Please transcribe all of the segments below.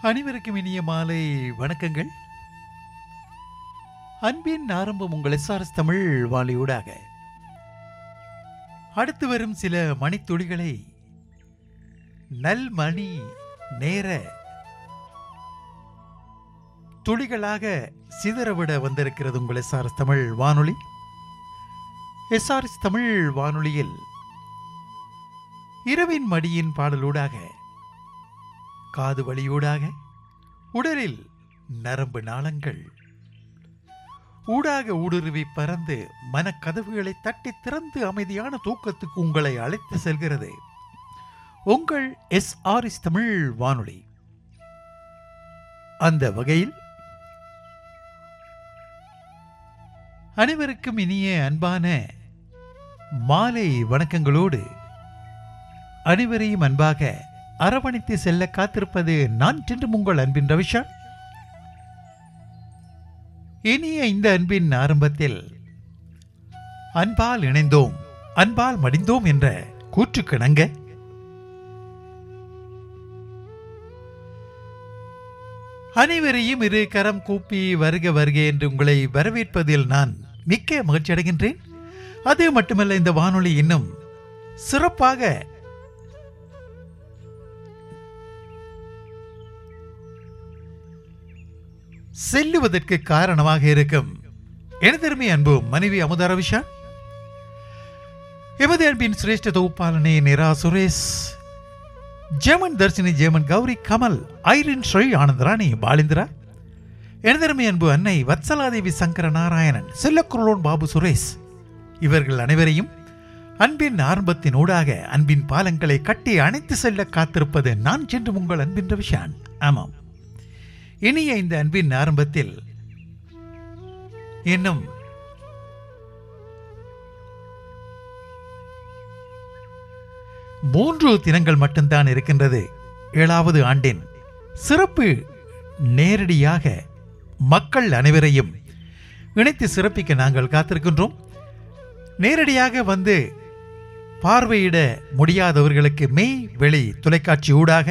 அனைவருக்கும் இனிய மாலை வணக்கங்கள் அன்பின் ஆரம்பம் உங்கள் எஸ்ஆர்எஸ் தமிழ் வாலியூடாக அடுத்து வரும் சில மணித்துளிகளை நல் மணி நேர துளிகளாக சிதறவிட வந்திருக்கிறது உங்கள் எஸ்ஆர்எஸ் தமிழ் வானொலி எஸ்ஆர்எஸ் தமிழ் வானொலியில் இரவின் மடியின் பாடலூடாக காது வழியூடாக உடலில் நரம்பு நாளங்கள் ஊடாக ஊடுருவி பறந்து மனக்கதவுகளை தட்டி திறந்து அமைதியான தூக்கத்துக்கு உங்களை அழைத்து செல்கிறது உங்கள் எஸ் ஆரிஸ் தமிழ் வானொலி அந்த வகையில் அனைவருக்கும் இனிய அன்பான மாலை வணக்கங்களோடு அனைவரையும் அன்பாக அரவணைத்து செல்ல காத்திருப்பது நான் சென்று உங்கள் அன்பின் ரவிஷா இனிய இந்த அன்பின் ஆரம்பத்தில் அன்பால் இணைந்தோம் அன்பால் மடிந்தோம் என்ற கூற்றுக்கிணங்க அனைவரையும் இரு கரம் கூப்பி வருக வருக என்று உங்களை வரவேற்பதில் நான் மிக்க மகிழ்ச்சி அடைகின்றேன் அது மட்டுமல்ல இந்த வானொலி இன்னும் சிறப்பாக செல்லுவதற்கு காரணமாக இருக்கும் எனதருமை அன்பு மனைவி அமுதா ரவிஷா எமது அன்பின் சிரேஷ்ட தொகுப்பாளனே நிரா சுரேஷ் ஜெமன் தர்ஷினி ஜெமன் கௌரி கமல் ஐரின் ஸ்ரீ ஆனந்தராணி பாலிந்திரா எனதருமை அன்பு அன்னை வத்சலாதேவி சங்கர நாராயணன் செல்லக்குரலோன் பாபு சுரேஷ் இவர்கள் அனைவரையும் அன்பின் ஆரம்பத்தின் ஊடாக அன்பின் பாலங்களை கட்டி அணைத்து செல்ல காத்திருப்பது நான் சென்று உங்கள் அன்பின் ரவிஷான் ஆமாம் இனிய இந்த அன்பின் ஆரம்பத்தில் இன்னும் மூன்று தினங்கள் மட்டும்தான் இருக்கின்றது ஏழாவது ஆண்டின் சிறப்பு நேரடியாக மக்கள் அனைவரையும் இணைத்து சிறப்பிக்க நாங்கள் காத்திருக்கின்றோம் நேரடியாக வந்து பார்வையிட முடியாதவர்களுக்கு மெய் வெளி தொலைக்காட்சி ஊடாக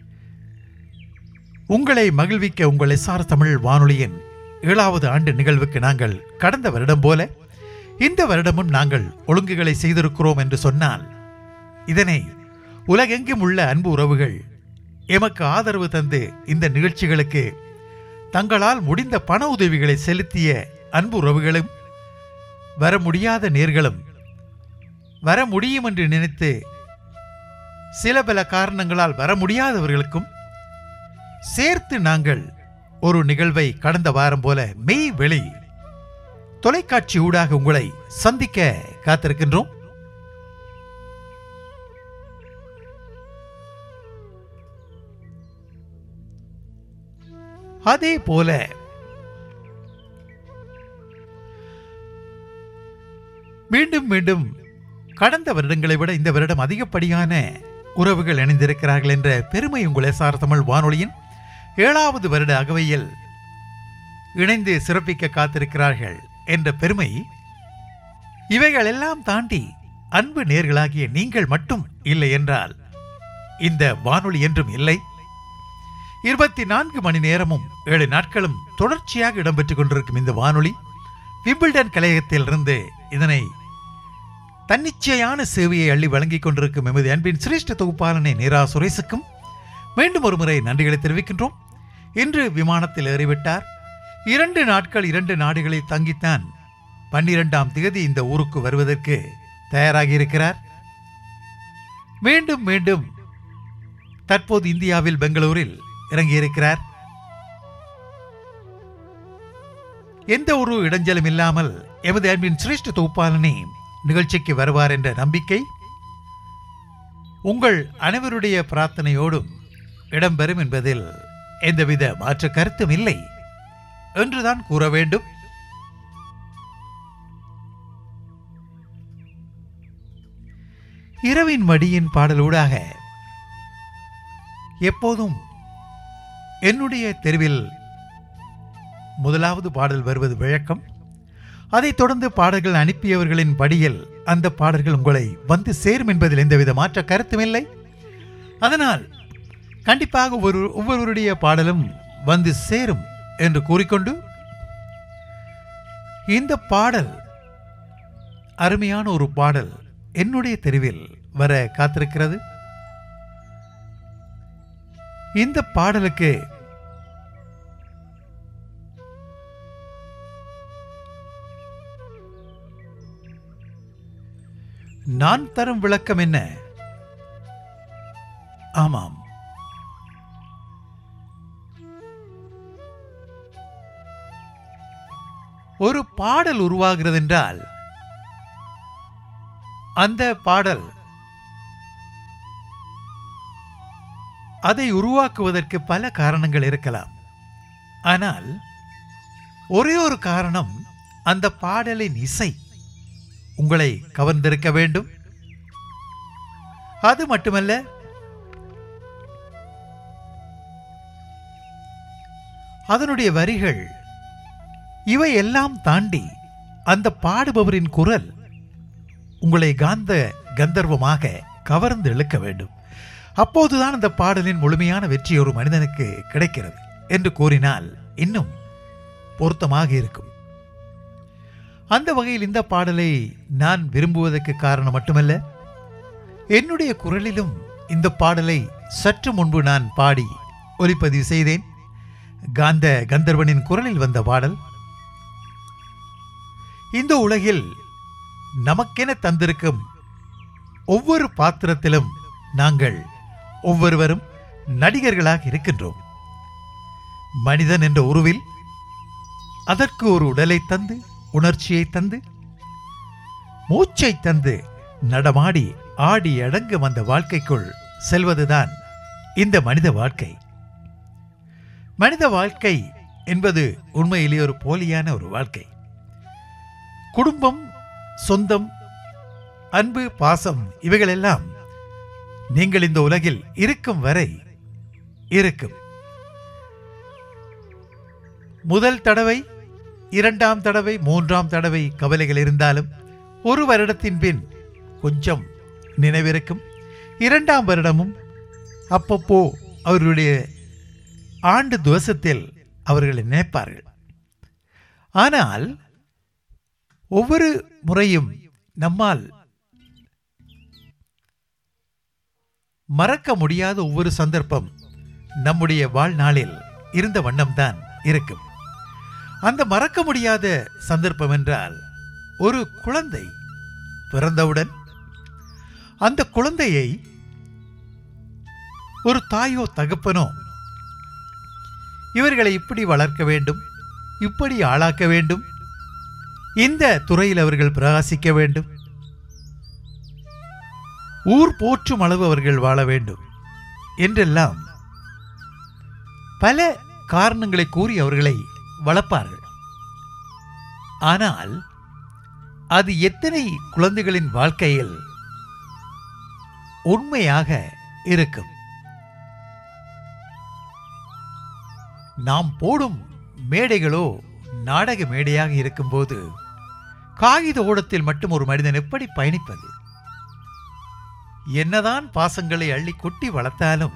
உங்களை மகிழ்விக்க உங்கள் எஸ்ஆர் தமிழ் வானொலியின் ஏழாவது ஆண்டு நிகழ்வுக்கு நாங்கள் கடந்த வருடம் போல இந்த வருடமும் நாங்கள் ஒழுங்குகளை செய்திருக்கிறோம் என்று சொன்னால் இதனை உலகெங்கும் உள்ள அன்பு உறவுகள் எமக்கு ஆதரவு தந்து இந்த நிகழ்ச்சிகளுக்கு தங்களால் முடிந்த பண உதவிகளை செலுத்திய அன்பு உறவுகளும் வர முடியாத நேர்களும் வர முடியும் என்று நினைத்து சில பல காரணங்களால் வர முடியாதவர்களுக்கும் சேர்த்து நாங்கள் ஒரு நிகழ்வை கடந்த வாரம் போல மெய் வெளி தொலைக்காட்சி ஊடாக உங்களை சந்திக்க காத்திருக்கின்றோம் அதே போல மீண்டும் மீண்டும் கடந்த வருடங்களை விட இந்த வருடம் அதிகப்படியான உறவுகள் இணைந்திருக்கிறார்கள் என்ற பெருமை உங்கள் எஸ்ஆர் தமிழ் வானொலியின் ஏழாவது வருட அகவையில் இணைந்து சிறப்பிக்க காத்திருக்கிறார்கள் என்ற பெருமை இவைகள் எல்லாம் தாண்டி அன்பு நேர்களாகிய நீங்கள் மட்டும் இல்லை என்றால் இந்த வானொலி என்றும் இல்லை இருபத்தி நான்கு மணி நேரமும் ஏழு நாட்களும் தொடர்ச்சியாக இடம்பெற்றுக் கொண்டிருக்கும் இந்த வானொலி விம்பிள்டன் கலையகத்திலிருந்து இதனை தன்னிச்சையான சேவையை அள்ளி வழங்கிக் கொண்டிருக்கும் எமது அன்பின் சிரேஷ்ட தொகுப்பாளனை நீரா சுரேசுக்கும் மீண்டும் ஒரு முறை நன்றிகளை தெரிவிக்கின்றோம் இன்று விமானத்தில் ஏறிவிட்டார் இரண்டு நாட்கள் இரண்டு நாடுகளில் தங்கித்தான் பன்னிரெண்டாம் தேதி இந்த ஊருக்கு வருவதற்கு தயாராகி இருக்கிறார் மீண்டும் மீண்டும் தற்போது இந்தியாவில் பெங்களூரில் இறங்கியிருக்கிறார் எந்த ஒரு இடைஞ்சலும் இல்லாமல் எமது அன்பின் சிரேஷ்ட தொகுப்பாளனே நிகழ்ச்சிக்கு வருவார் என்ற நம்பிக்கை உங்கள் அனைவருடைய பிரார்த்தனையோடும் இடம்பெறும் என்பதில் எந்தவித மாற்று கருத்தும் இல்லை என்றுதான் கூற வேண்டும் இரவின் மடியின் பாடலூடாக எப்போதும் என்னுடைய தெருவில் முதலாவது பாடல் வருவது வழக்கம் அதைத் தொடர்ந்து பாடல்கள் அனுப்பியவர்களின் படியில் அந்த பாடல்கள் உங்களை வந்து சேரும் என்பதில் எந்தவித மாற்ற கருத்தும் இல்லை அதனால் கண்டிப்பாக ஒரு ஒவ்வொருவருடைய பாடலும் வந்து சேரும் என்று கூறிக்கொண்டு இந்த பாடல் அருமையான ஒரு பாடல் என்னுடைய தெருவில் வர காத்திருக்கிறது இந்த பாடலுக்கு நான் தரும் விளக்கம் என்ன ஆமாம் ஒரு பாடல் உருவாகிறது என்றால் அந்த பாடல் அதை உருவாக்குவதற்கு பல காரணங்கள் இருக்கலாம் ஆனால் ஒரே ஒரு காரணம் அந்த பாடலின் இசை உங்களை கவர்ந்திருக்க வேண்டும் அது மட்டுமல்ல அதனுடைய வரிகள் இவை எல்லாம் தாண்டி அந்த பாடுபவரின் குரல் உங்களை காந்த கந்தர்வமாக கவர்ந்து இழுக்க வேண்டும் அப்போதுதான் அந்த பாடலின் முழுமையான வெற்றி ஒரு மனிதனுக்கு கிடைக்கிறது என்று கூறினால் இன்னும் பொருத்தமாக இருக்கும் அந்த வகையில் இந்த பாடலை நான் விரும்புவதற்கு காரணம் மட்டுமல்ல என்னுடைய குரலிலும் இந்த பாடலை சற்று முன்பு நான் பாடி ஒலிப்பதிவு செய்தேன் காந்த கந்தர்வனின் குரலில் வந்த பாடல் இந்த உலகில் நமக்கென தந்திருக்கும் ஒவ்வொரு பாத்திரத்திலும் நாங்கள் ஒவ்வொருவரும் நடிகர்களாக இருக்கின்றோம் மனிதன் என்ற உருவில் அதற்கு ஒரு உடலை தந்து உணர்ச்சியை தந்து மூச்சை தந்து நடமாடி ஆடி அடங்கு வந்த வாழ்க்கைக்குள் செல்வதுதான் இந்த மனித வாழ்க்கை மனித வாழ்க்கை என்பது உண்மையிலே ஒரு போலியான ஒரு வாழ்க்கை குடும்பம் சொந்தம் அன்பு பாசம் இவைகளெல்லாம் நீங்கள் இந்த உலகில் இருக்கும் வரை இருக்கும் முதல் தடவை இரண்டாம் தடவை மூன்றாம் தடவை கவலைகள் இருந்தாலும் ஒரு வருடத்தின் பின் கொஞ்சம் நினைவிருக்கும் இரண்டாம் வருடமும் அப்பப்போ அவர்களுடைய ஆண்டு துவசத்தில் அவர்களை நினைப்பார்கள் ஆனால் ஒவ்வொரு முறையும் நம்மால் மறக்க முடியாத ஒவ்வொரு சந்தர்ப்பம் நம்முடைய வாழ்நாளில் இருந்த வண்ணம்தான் இருக்கும் அந்த மறக்க முடியாத சந்தர்ப்பம் என்றால் ஒரு குழந்தை பிறந்தவுடன் அந்த குழந்தையை ஒரு தாயோ தகப்பனோ இவர்களை இப்படி வளர்க்க வேண்டும் இப்படி ஆளாக்க வேண்டும் இந்த துறையில் அவர்கள் பிரகாசிக்க வேண்டும் ஊர் போற்றும் அளவு அவர்கள் வாழ வேண்டும் என்றெல்லாம் பல காரணங்களை கூறி அவர்களை வளர்ப்பார்கள் ஆனால் அது எத்தனை குழந்தைகளின் வாழ்க்கையில் உண்மையாக இருக்கும் நாம் போடும் மேடைகளோ நாடக மேடையாக இருக்கும்போது காகித ஓடத்தில் மட்டும் ஒரு மனிதன் எப்படி பயணிப்பது என்னதான் பாசங்களை அள்ளி கொட்டி வளர்த்தாலும்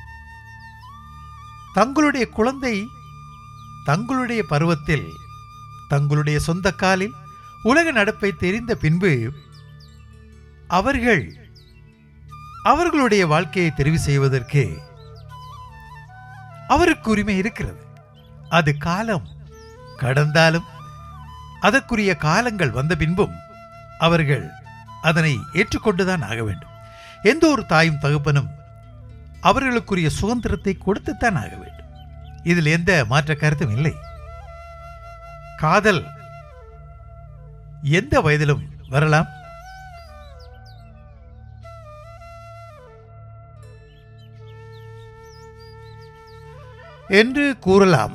தங்களுடைய குழந்தை தங்களுடைய பருவத்தில் தங்களுடைய சொந்த காலில் உலக நடப்பை தெரிந்த பின்பு அவர்கள் அவர்களுடைய வாழ்க்கையை தெரிவு செய்வதற்கு அவருக்கு உரிமை இருக்கிறது அது காலம் கடந்தாலும் அதற்குரிய காலங்கள் வந்த பின்பும் அவர்கள் அதனை ஏற்றுக்கொண்டுதான் ஆக வேண்டும் எந்த ஒரு தாயும் தகப்பனும் அவர்களுக்குரிய சுதந்திரத்தை கொடுத்துத்தான் ஆக வேண்டும் இதில் எந்த மாற்ற கருத்தும் இல்லை காதல் எந்த வயதிலும் வரலாம் என்று கூறலாம்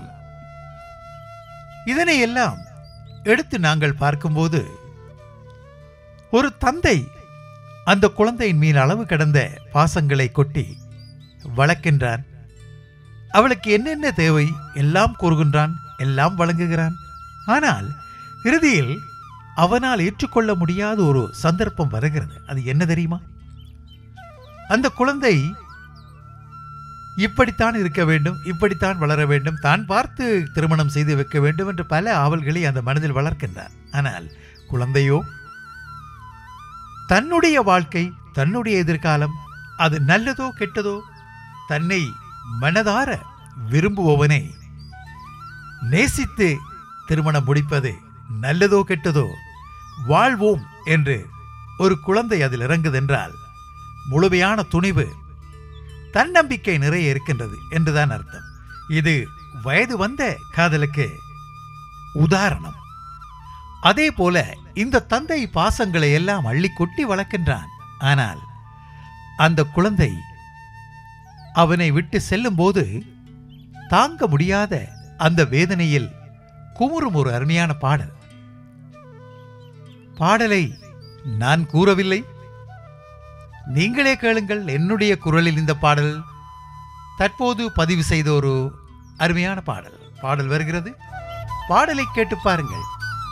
இதனை எல்லாம் எடுத்து நாங்கள் பார்க்கும்போது ஒரு தந்தை அந்த குழந்தையின் மீது அளவு கடந்த பாசங்களை கொட்டி வளர்க்கின்றான் அவளுக்கு என்னென்ன தேவை எல்லாம் கூறுகின்றான் எல்லாம் வழங்குகிறான் ஆனால் இறுதியில் அவனால் ஏற்றுக்கொள்ள முடியாத ஒரு சந்தர்ப்பம் வருகிறது அது என்ன தெரியுமா அந்த குழந்தை இப்படித்தான் இருக்க வேண்டும் இப்படித்தான் வளர வேண்டும் தான் பார்த்து திருமணம் செய்து வைக்க வேண்டும் என்று பல ஆவல்களை அந்த மனதில் வளர்க்கின்றான் ஆனால் குழந்தையோ தன்னுடைய வாழ்க்கை தன்னுடைய எதிர்காலம் அது நல்லதோ கெட்டதோ தன்னை மனதார விரும்புபவனை நேசித்து திருமணம் முடிப்பது நல்லதோ கெட்டதோ வாழ்வோம் என்று ஒரு குழந்தை அதில் இறங்குதென்றால் முழுமையான துணிவு தன்னம்பிக்கை நிறைய இருக்கின்றது என்றுதான் அர்த்தம் இது வயது வந்த காதலுக்கு உதாரணம் அதே போல இந்த தந்தை பாசங்களை எல்லாம் அள்ளி கொட்டி வளர்க்கின்றான் ஆனால் அந்த குழந்தை அவனை விட்டு செல்லும்போது தாங்க முடியாத அந்த வேதனையில் குமுறும் ஒரு அருமையான பாடல் பாடலை நான் கூறவில்லை நீங்களே கேளுங்கள் என்னுடைய குரலில் இந்த பாடல் தற்போது பதிவு செய்த ஒரு அருமையான பாடல் பாடல் வருகிறது பாடலை கேட்டு பாருங்கள்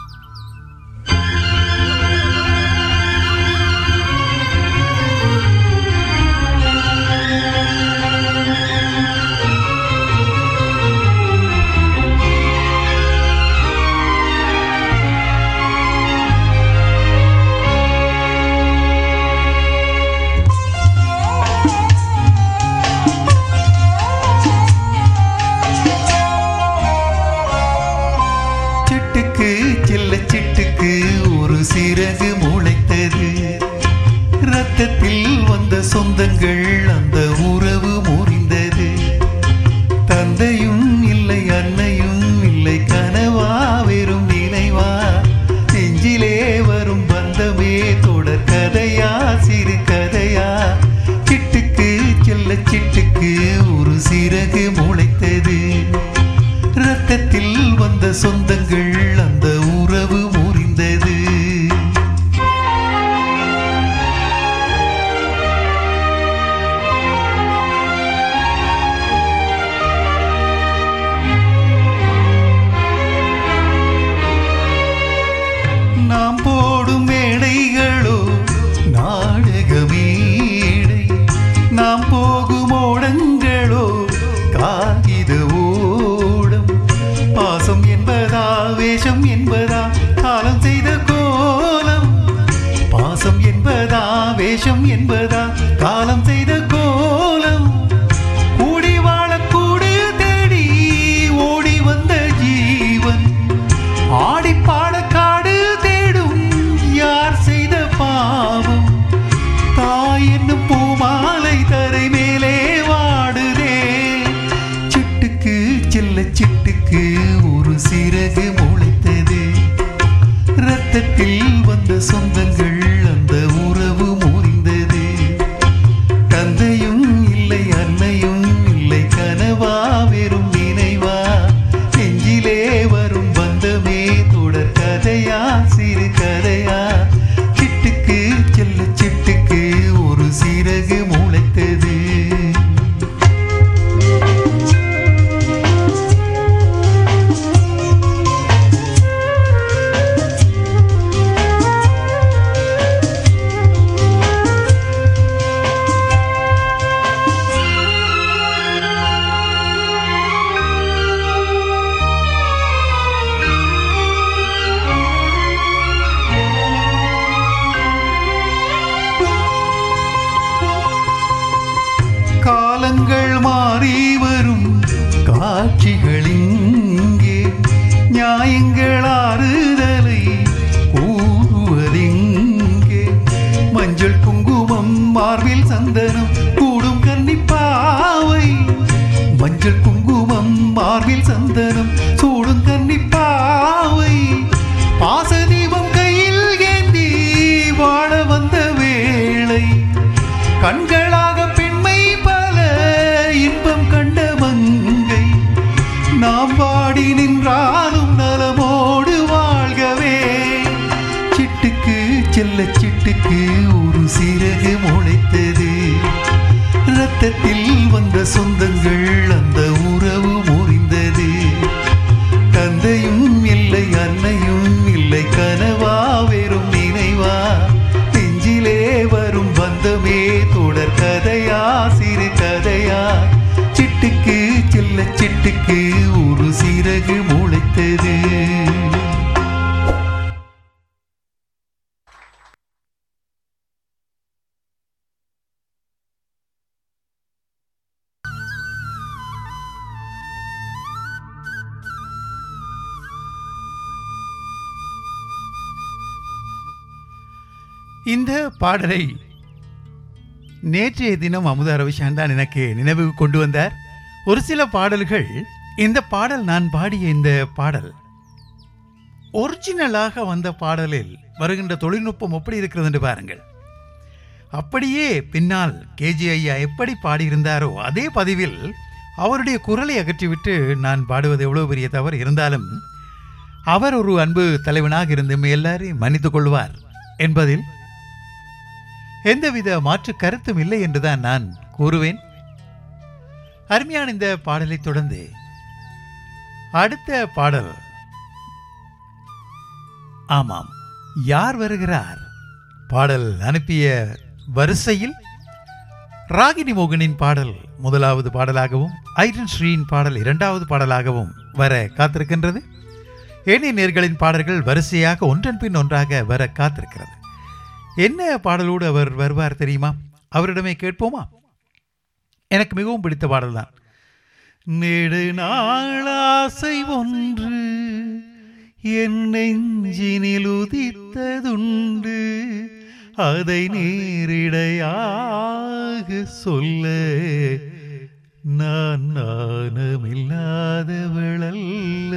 சிட்டுக்கு சில்ல சிட்டுக்கு ஒரு சிறகு முளைத்தது ரத்தத்தில் வந்த சொந்தங்கள் அந்த உறவு முறிந்தது தந்தையும் இல்லை அன்னையும் இல்லை கனவா வெறும் நினைவா நெஞ்சிலே வரும் பந்தமே தொடர் கதையா சிறு கதையா சிட்டுக்கு செல்ல சிட்டுக்கு ஒரு சிறகு முளைத்தது ரத்தத்தில் வந்த சொந்தங்கள் அந்த உறவு முறிந்தது நாம் போடும் மேடைகளோ நாடக மேடை நாம் போகும் ஓடங்களோ காகித ஓடம் பாசம் என்பதா வேஷம் என்பதா காலம் செய்த கோலம் பாசம் என்பதா வேஷம் என்பதா காலம் செய்த கோலம் கூடி வாழக்கூடு தேடி ஓடி வந்த ஜீவன் ஆடி பாட காடு தேடும் யார் செய்த பாவம் தாய் என்னும் பூமாலை தரை மேலே வாடுதே சிட்டுக்கு செல்ல சிட்டுக்கு ஒரு சிறகு முளைத்தது ரத்தத்தில் வந்த சொந்தங்கள் அந்த உறவு முறிந்தது தந்தையும் இல்லை அன்னையும் இல்லை கனவா வெறும் நினைவா நெஞ்சிலே வரும் பந்தமே தொடர் கதையா சிறு கதையா சிட்டுக்கு செல்ல சிட்டுக்கு ஒரு சிறகு முளைத்தது காலங்கள் மாறி வரும் காட்சிகள் இங்கே நியாயங்கள் ஆறுதலை கூறுவதெங்கே மஞ்சள் குங்குமம் மார்பில் சந்தனம் கூடும் கன்னிப்பாவை மஞ்சள் குங்குமம் மார்பில் சந்தனம் சூடும் கன்னிப்பாவை பாசதீபம் கையில் ஏந்தி வாழ வந்த வேளை கண்களாக பெண்மை பல இன்பம் கண்ட மங்கை நாம் வாடி நின்றாலும் நலமோடு வாழ்கவே சிட்டுக்கு செல்ல சிட்டுக்கு ஒரு சிறகு முளைத்தது ரத்தத்தில் வந்த சொந்தங்கள் அந்த உறவு முறிந்தது தந்தையும் இல்லை அன்னையும் இல்லை கனவா வெறும் நினைவா நெஞ்சிலே வரும் பந்தமே தொடர் கதையா சிறு கதையா எனக்கு ஒரு சிறகு முளைத்தது இந்த பாடலை நேற்றைய தினம் அமுத ரவிசான் தான் எனக்கு நினைவுக்கு கொண்டு வந்தார் ஒரு சில பாடல்கள் இந்த பாடல் நான் பாடிய இந்த பாடல் ஒரிஜினலாக வந்த பாடலில் வருகின்ற தொழில்நுட்பம் எப்படி இருக்கிறது என்று பாருங்கள் அப்படியே பின்னால் கேஜி ஐயா எப்படி பாடியிருந்தாரோ அதே பதிவில் அவருடைய குரலை அகற்றிவிட்டு நான் பாடுவது எவ்வளவு பெரிய தவறு இருந்தாலும் அவர் ஒரு அன்பு தலைவனாக இருந்து நம்மை எல்லாரையும் மன்னித்துக் கொள்வார் என்பதில் எந்தவித மாற்று கருத்தும் இல்லை என்றுதான் நான் கூறுவேன் அருமையான இந்த பாடலை தொடர்ந்து அடுத்த பாடல் ஆமாம் யார் வருகிறார் பாடல் அனுப்பிய வரிசையில் ராகினி மோகனின் பாடல் முதலாவது பாடலாகவும் ஐரன் ஸ்ரீயின் பாடல் இரண்டாவது பாடலாகவும் வர காத்திருக்கின்றது ஏனைய நேர்களின் பாடல்கள் வரிசையாக ஒன்றன் பின் ஒன்றாக வர காத்திருக்கிறது என்ன பாடலோடு அவர் வருவார் தெரியுமா அவரிடமே கேட்போமா எனக்கு மிகவும் பிடித்த பாடல்தான் நெடு நாளாசை ஒன்று என் நெஞ்சினில் உதித்ததுண்டு அதை நேரிடையாக சொல்ல நான் நாணமில்லாதவளல்ல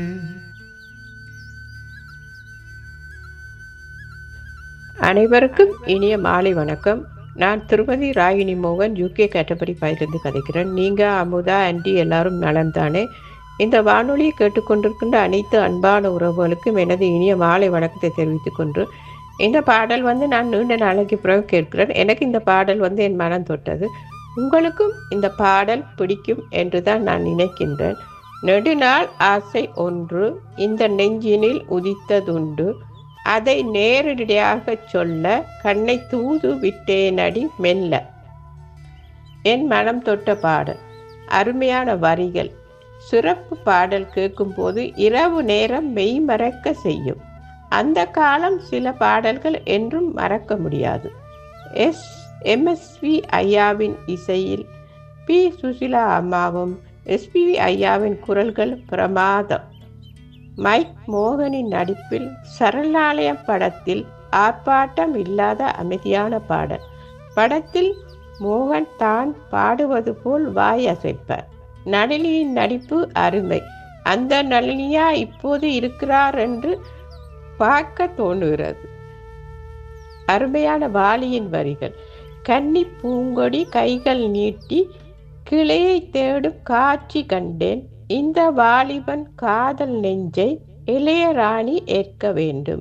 அனைவருக்கும் இனிய மாலை வணக்கம் நான் திருமதி ராகினி மோகன் யூகே கேட்டபடி பயிலிருந்து கதைக்கிறேன் நீங்கள் அமுதா ஆண்டி எல்லாரும் நலம் தானே இந்த வானொலியை கேட்டுக்கொண்டிருக்கின்ற அனைத்து அன்பான உறவுகளுக்கும் எனது இனிய மாலை வணக்கத்தை தெரிவித்துக் கொண்டு இந்த பாடல் வந்து நான் நீண்ட நாளைக்கு பிறகு கேட்கிறேன் எனக்கு இந்த பாடல் வந்து என் மனம் தொட்டது உங்களுக்கும் இந்த பாடல் பிடிக்கும் என்று தான் நான் நினைக்கின்றேன் நெடுநாள் ஆசை ஒன்று இந்த நெஞ்சினில் உதித்ததுண்டு அதை நேரடியாக சொல்ல கண்ணை தூது விட்டேனடி மெல்ல என் மனம் தொட்ட பாடல் அருமையான வரிகள் சிறப்பு பாடல் கேட்கும்போது இரவு நேரம் மெய் மறக்க செய்யும் அந்த காலம் சில பாடல்கள் என்றும் மறக்க முடியாது எஸ் எம்எஸ்வி ஐயாவின் இசையில் பி சுசிலா அம்மாவும் எஸ்பிவி ஐயாவின் குரல்கள் பிரமாதம் மைக் மோகனின் நடிப்பில் சரணாலயம் படத்தில் ஆர்ப்பாட்டம் இல்லாத அமைதியான பாடல் படத்தில் மோகன் தான் பாடுவது போல் வாய் அசைப்பார் நளினியின் நடிப்பு அருமை அந்த நளினியா இப்போது இருக்கிறார் என்று பார்க்க தோணுகிறது அருமையான வாலியின் வரிகள் கன்னி பூங்கொடி கைகள் நீட்டி கிளையை தேடும் காட்சி கண்டேன் இந்த வாலிபன் காதல் நெஞ்சை இளையராணி ஏற்க வேண்டும்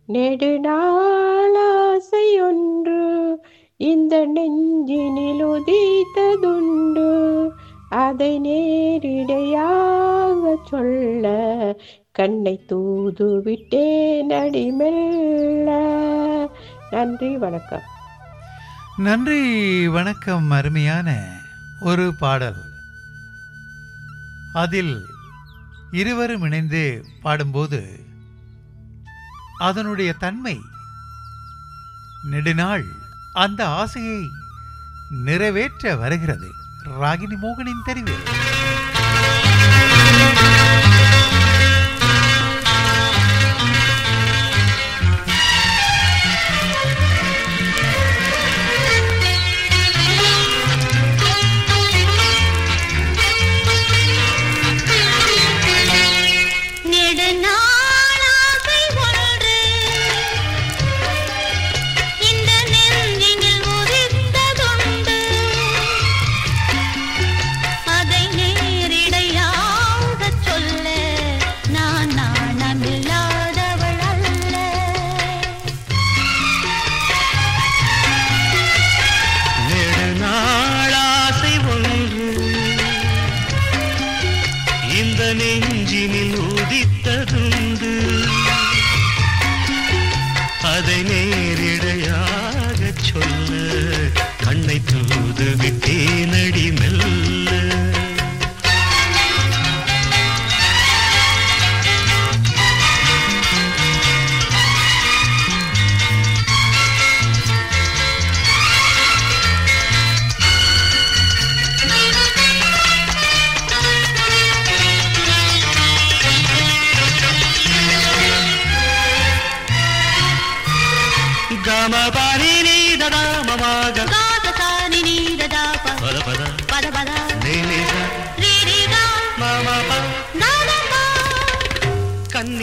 நெடுநாளாசை ஒன்று இந்த நெஞ்சினில் உதித்ததுண்டு அதை நேரிடையாக சொல்ல கண்ணை தூது விட்டேன் அடிமெல்ல நன்றி வணக்கம் நன்றி வணக்கம் அருமையான ஒரு பாடல் அதில் இருவரும் இணைந்து பாடும்போது அதனுடைய தன்மை நெடுநாள் அந்த ஆசையை நிறைவேற்ற வருகிறது ராகினி மோகனின் தெரிவில் நெடுநாளாசை ஒன்று இந்த நெஞ்சினில் உதித்ததுண்டு அதை நேரிடையாக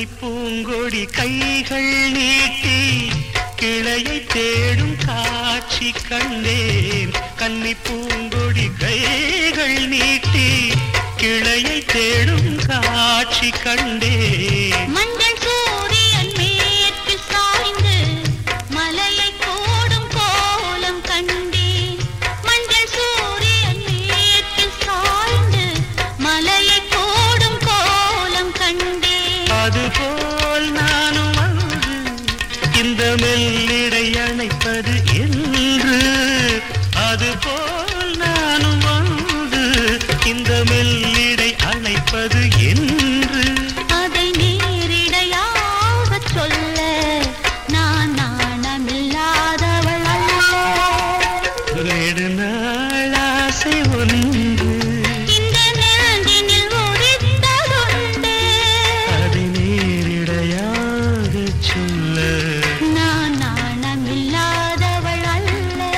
பூங்கொடி கைகள் நீட்டி கிளையை தேடும் காட்சி கண்டேன் கன்னி பூங்கொடி கைகள் நீட்டி கிளையை தேடும் காட்சி கண்டேன் மஞ்சள் சூரியன் மேற்கில் சாய்ந்து மலையை கோடும் கோலம் கண்டேன் மஞ்சள் சூரியன் மேற்கில் சாய்ந்து மலையை கோடும் கோலம் கண்டேன் அதுபோல் நானும் வந்து இந்த மெல்லிடை அணைப்பது என்று அதுபோல் நானும் வந்து இந்த மெல்லிடை அணைப்பது என்று அதை நேரிடையாகச் சொல்ல நான் நாணமில்லாதவள் அல்ல நெடுநாள் ஆசை ஒன்று இந்த நெஞ்சினில் உதித்ததுண்டு அதை நேரிடையாக சொல்ல நான் நாணமில்லாதவள் அல்ல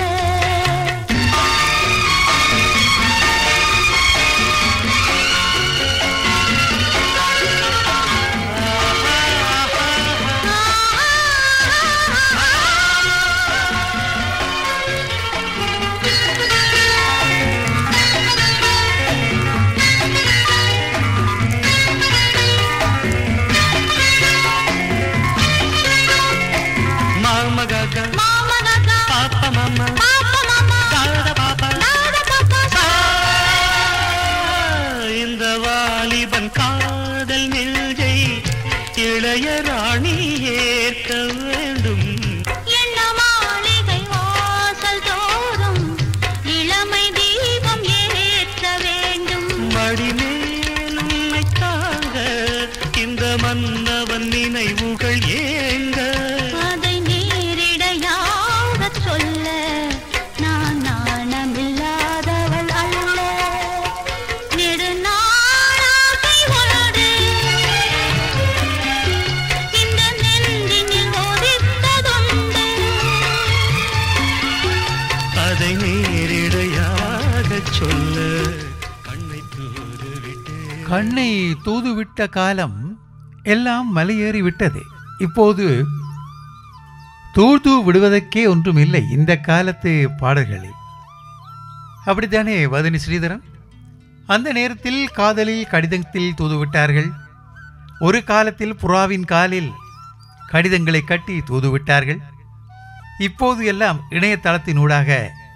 மாமகாக்கா மாமனக்கா பாப்பா மாமா பாப்பா மாமா தாதா பாப்பா தாதா பாப்பா இந்த வாலிபன் காதல் நெஞ்சை இளைய ராணி ஏற்க வேண்டும் என்ன மாளிகை வாசல் தோறும் இளமை தீபம் ஏற்ற வேண்டும் மடிமேல் உன்னை தாங்க இந்த மன்னவன் நினைவுகள் ஏங்க அதை நேரிடையாகச் சொல்ல நான் நாணமில்லாதவள் அல்ல நெடுநாளாகை ஒன்று இந்த நெஞ்சினில் ஒதித்ததுண்டு அதை நேரிடையாக சொல்ல கண்ணை தூதுவிட்டு கண்ணை தூதுவிட்ட காலம் எல்லாம் மலையேறி விட்டது இப்போது தூது விடுவதற்கே ஒன்றும் இல்லை இந்த காலத்து பாடல்களில் அப்படித்தானே வதனி ஸ்ரீதரன் அந்த நேரத்தில் காதலில் கடிதத்தில் தூதுவிட்டார்கள் ஒரு காலத்தில் புறாவின் காலில் கடிதங்களை கட்டி தூதுவிட்டார்கள் இப்போது எல்லாம் இணையதளத்தினூடாக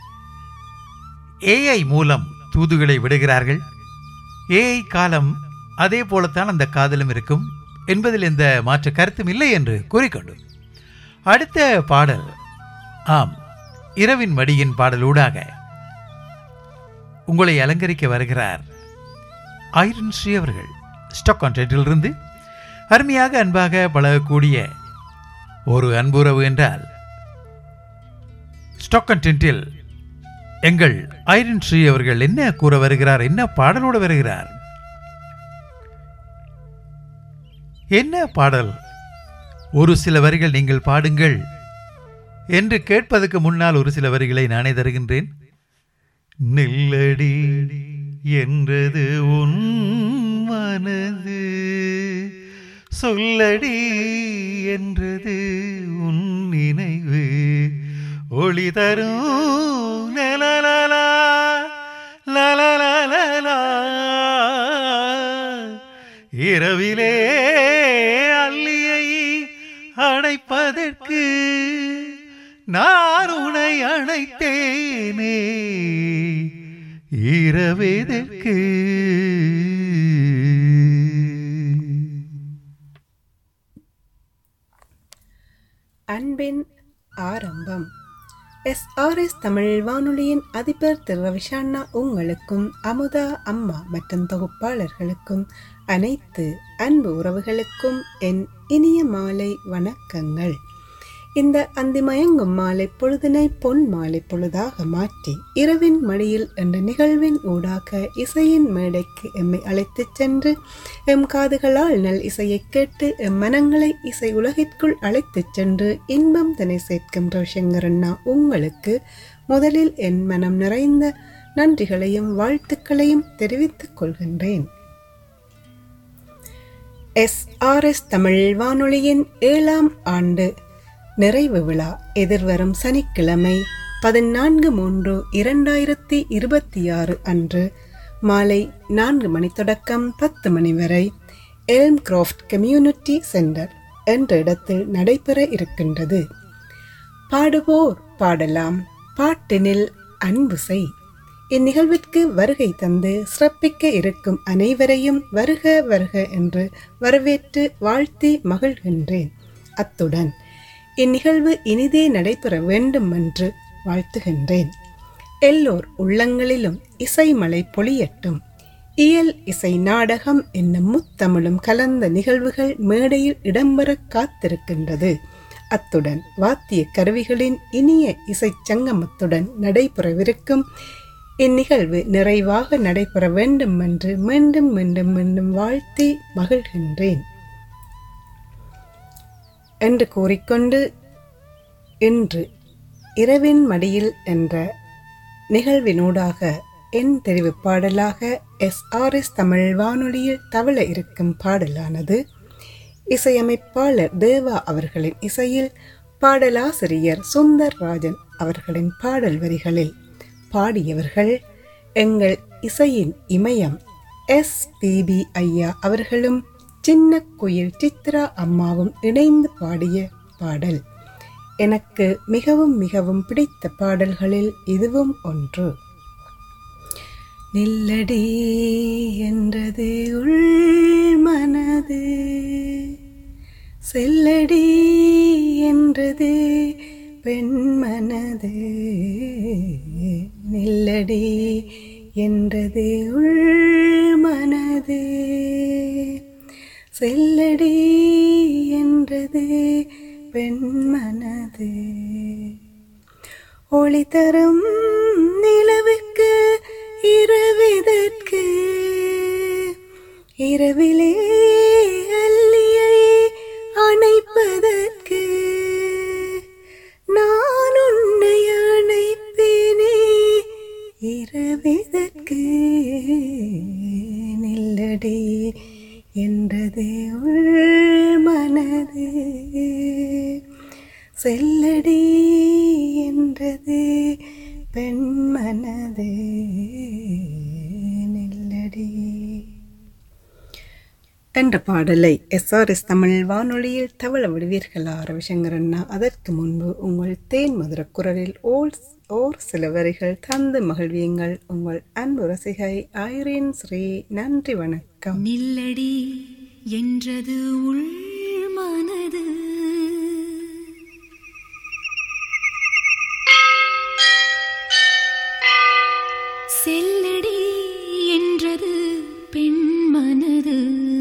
ஏஐ மூலம் தூதுகளை விடுகிறார்கள் ஏஐ காலம் அதே போலத்தான் அந்த காதலும் இருக்கும் என்பதில் எந்த மாற்று கருத்தும் இல்லை என்று கூறிக்கொண்டு அடுத்த பாடல் ஆம் இரவின் மடியின் பாடலூடாக உங்களை அலங்கரிக்க வருகிறார் ஐரன் ஸ்ரீ அவர்கள் ஸ்டாக் கான்ட்ராக்டிலிருந்து அருமையாக அன்பாக பழகக்கூடிய ஒரு அன்புறவு என்றால் ஸ்டாக் கண்டென்ட்டில் எங்கள் ஐரன் ஸ்ரீ அவர்கள் என்ன கூற வருகிறார் என்ன பாடலோடு வருகிறார் என்ன பாடல் ஒரு சில வரிகள் நீங்கள் பாடுங்கள் என்று கேட்பதற்கு முன்னால் ஒரு சில வரிகளை நானே தருகின்றேன் நில்லடி என்றது உன் மனது சொல்லடி என்றது உன் நினைவு ஒளி தரும் லலலலா, லலலலலா. இரவிலே அள்ளியை அடைப்பதற்கு நான் உனை அணைத்தேனே இரவெதற்கு அன்பின் ஆரம்பம் எஸ்ஆர்எஸ் தமிழ் வானொலியின் அதிபர் திரு ரவிஷாண்ணா உங்களுக்கும் அமுதா அம்மா மற்றும் தொகுப்பாளர்களுக்கும் அனைத்து அன்பு உறவுகளுக்கும் என் இனிய மாலை வணக்கங்கள் இந்த அந்தி மயங்கும் மாலை பொழுதினை பொன் மாலை பொழுதாக மாற்றி இரவின் மடியில் என்ற நிகழ்வின் ஊடாக இசையின் மேடைக்கு எம்மை அழைத்துச் சென்று எம் காதுகளால் நல் இசையைக் கேட்டு எம் மனங்களை இசை உலகிற்குள் அழைத்துச் சென்று இன்பம் தனை சேர்க்கும் ரவிசங்கர் அண்ணா உங்களுக்கு முதலில் என் மனம் நிறைந்த நன்றிகளையும் வாழ்த்துக்களையும் தெரிவித்துக் கொள்கின்றேன் எஸ்ஆர்எஸ் தமிழ் வானொலியின் ஏழாம் ஆண்டு நிறைவு விழா எதிர்வரும் சனிக்கிழமை பதினான்கு மூன்று இரண்டாயிரத்தி இருபத்தி ஆறு அன்று மாலை நான்கு மணி தொடக்கம் பத்து மணி வரை எல்ம் கிராஃப்ட் கம்யூனிட்டி சென்டர் என்ற இடத்தில் நடைபெற இருக்கின்றது பாடுவோர் பாடலாம் பாட்டினில் அன்பு செய் இந்நிகழ்விற்கு வருகை தந்து சிறப்பிக்க இருக்கும் அனைவரையும் வருக வருக என்று வரவேற்று வாழ்த்தி மகிழ்கின்றேன் அத்துடன் இந்நிகழ்வு இனிதே நடைபெற வேண்டும் என்று வாழ்த்துகின்றேன் எல்லோர் உள்ளங்களிலும் இசைமலை பொழியட்டும் இயல் இசை நாடகம் என்னும் முத்தமிழும் கலந்த நிகழ்வுகள் மேடையில் இடம்பெற காத்திருக்கின்றது அத்துடன் வாத்திய கருவிகளின் இனிய இசைச் சங்கமத்துடன் நடைபெறவிருக்கும் இந்நிகழ்வு நிறைவாக நடைபெற வேண்டும் என்று மீண்டும் மீண்டும் மீண்டும் வாழ்த்தி மகிழ்கின்றேன் என்று கூறிக்கொண்டு இன்று இரவின் மடியில் என்ற நிகழ்வினூடாக என் தெரிவு பாடலாக எஸ்ஆர்எஸ் தமிழ் வானொலியில் தவள இருக்கும் பாடலானது இசையமைப்பாளர் தேவா அவர்களின் இசையில் பாடலாசிரியர் சுந்தர் ராஜன் அவர்களின் பாடல் வரிகளில் பாடியவர்கள் எங்கள் இசையின் இமயம் எஸ் பிபி ஐயா அவர்களும் சின்ன குயில் சித்ரா அம்மாவும் இணைந்து பாடிய பாடல் எனக்கு மிகவும் மிகவும் பிடித்த பாடல்களில் இதுவும் ஒன்று நில்லடி என்றது உள் மனது செல்லடி என்றது பெண் மனது நில்லடி என்றது உள் மனது செல்லடி என்றது பெண் மனது ஒளி தரும் நிலவுக்கு இரவிதற்கு இரவிலே அல்லியை அணைப்பதற்கு நான் உன்னை அணைப்பேனே இரவிதற்கு நில்லடி என்றது உள் மனது செல்லடி என்றது பெண் மனது நில்லடி என்ற பாடலை எஸ்ஆர்எஸ் தமிழ் வானொலியில் தவள விடுவீர்களா ரவிசங்கர் அண்ணா அதற்கு முன்பு உங்கள் தேன் மதுர குரலில் ஓர் ஓர் சில வரிகள் தந்து மகிழ்வியுங்கள் உங்கள் அன்பு ரசிகை ஐரின் ஸ்ரீ நன்றி வணக்கம் நில்லடி என்றது உள் மனது செல்லடி என்றது பெண் மனது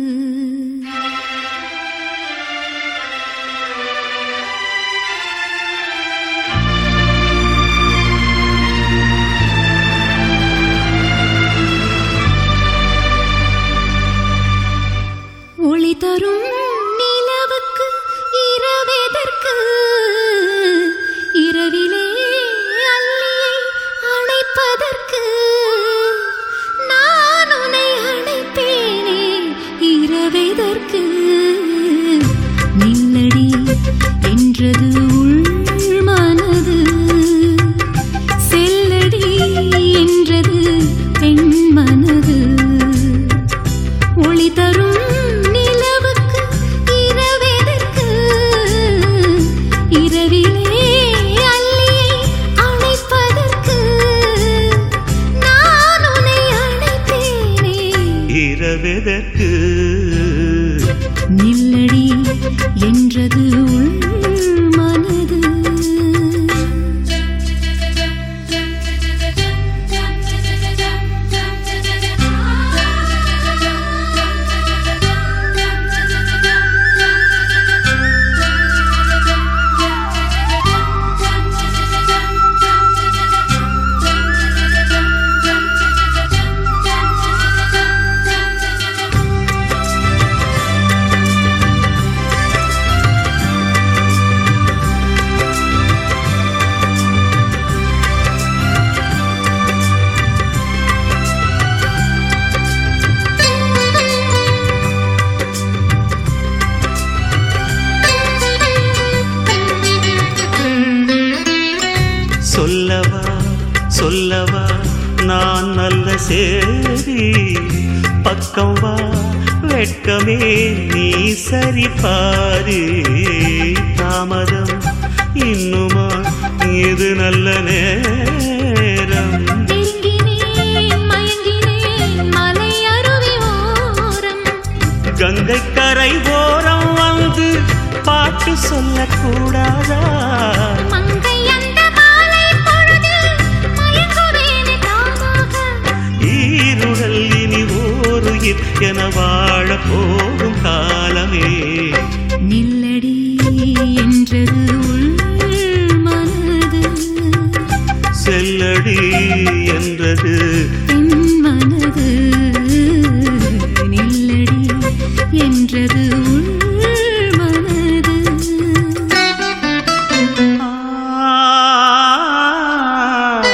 ஒளி தரும் நிலவுக்கு இரவெதற்கு இரவிலே அல்லியை அணைப்பதற்கு நான் உன்னை அணைப்பேனே இரவெதற்கு நில்லடி என்றது உள் மனது செல்லடி என்றது பெண் மனது ஒளி தரும் நிலவுக்கு இரவெதற்கு இரவிலே அல்லியை அணைப்பதற்கு நான் உன்னை அணைப்பேனே இரவெதற்கு நில்லடி என்றது உள் மனது நில்லடி சேதி பக்கம் வா வெட்கமே நீ சரி பாரு தாமதம் இன்னுமா இது நல்ல நேரம் நெருங்கினேன் மயங்கினேன் மலை அருவி ஓரம் கங்கை கரை ஓரம் வந்து பாட்டு சொல்லக்கூடாதா மங்கை அந்த மாலை பொழுதில் மயங்குவேனே தானாக ஈருடல் இனி ஓருயிர் என வாழ போகும் காலமே நில்லடி என்றது உள் மனது செல்லடி என்றது என் மனது நில்லடி என்றது உள் மனது ஆ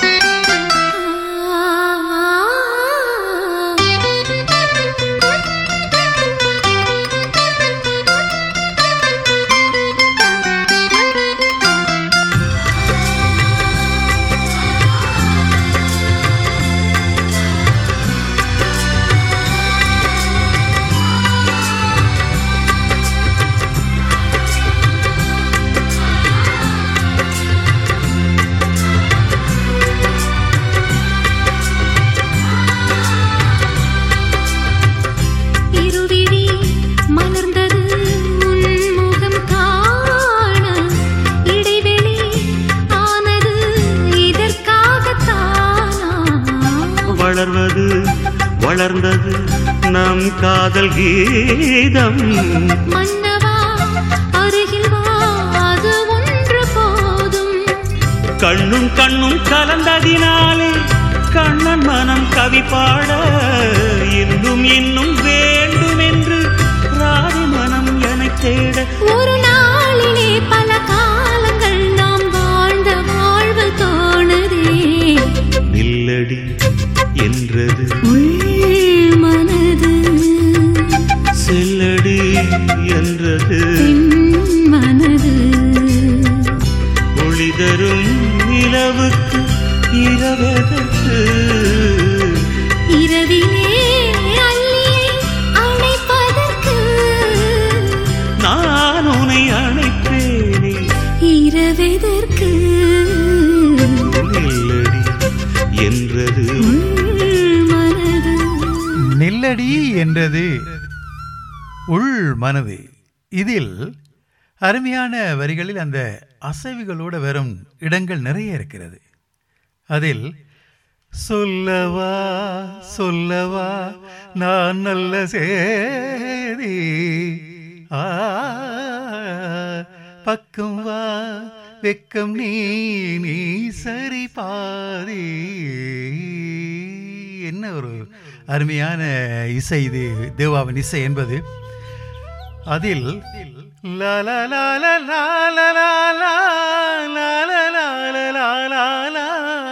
இருவிழி மலர்ந்தது உன்முகம் காண இடைவெளி ஆனது இதற்காகத்தானா வளர்வது வளர்ந்தது நம் காதல் கீதம் மன்னவா அருகில் வா அது ஒன்று போதும் கண்ணும் கண்ணும் கலந்ததினாலே கண்ணன் மனம் கவி பாட இன்னும் இன்னும் வேண்டும் என்று ராதி மனம் என தேட ஒரு நாளிலே பல காலங்கள் நாம் வாழ்ந்த வாழ்வு தோணுதே நில்லடி என்றது உள் மனது செல்லடி என்றது என் மனது ஒளி தரும் நிலவுக்கு இரவதற்கு இரவிலே அள்ளியை அணைப்பதற்கு நான் உன்னை அழைப்பேனே இரவெதற்கு நில்லடி என்றது உள் மனது நில்லடி என்றது உள் மனது இதில் அருமையான வரிகளில் அந்த அசைவுகளோடு வரும் இடங்கள் நிறைய இருக்கிறது அதில் சொல்லவா சொல்லவா நான் நல்ல சேதி ஆ பக்கம் வா வெக்கம் நீ நீ சரி பாதி என்ன ஒரு அருமையான இசை இது தேவாவின் இசை என்பது அதில் லா லா லா லா லா லா லா லா லா லா லா லா லா லா லா.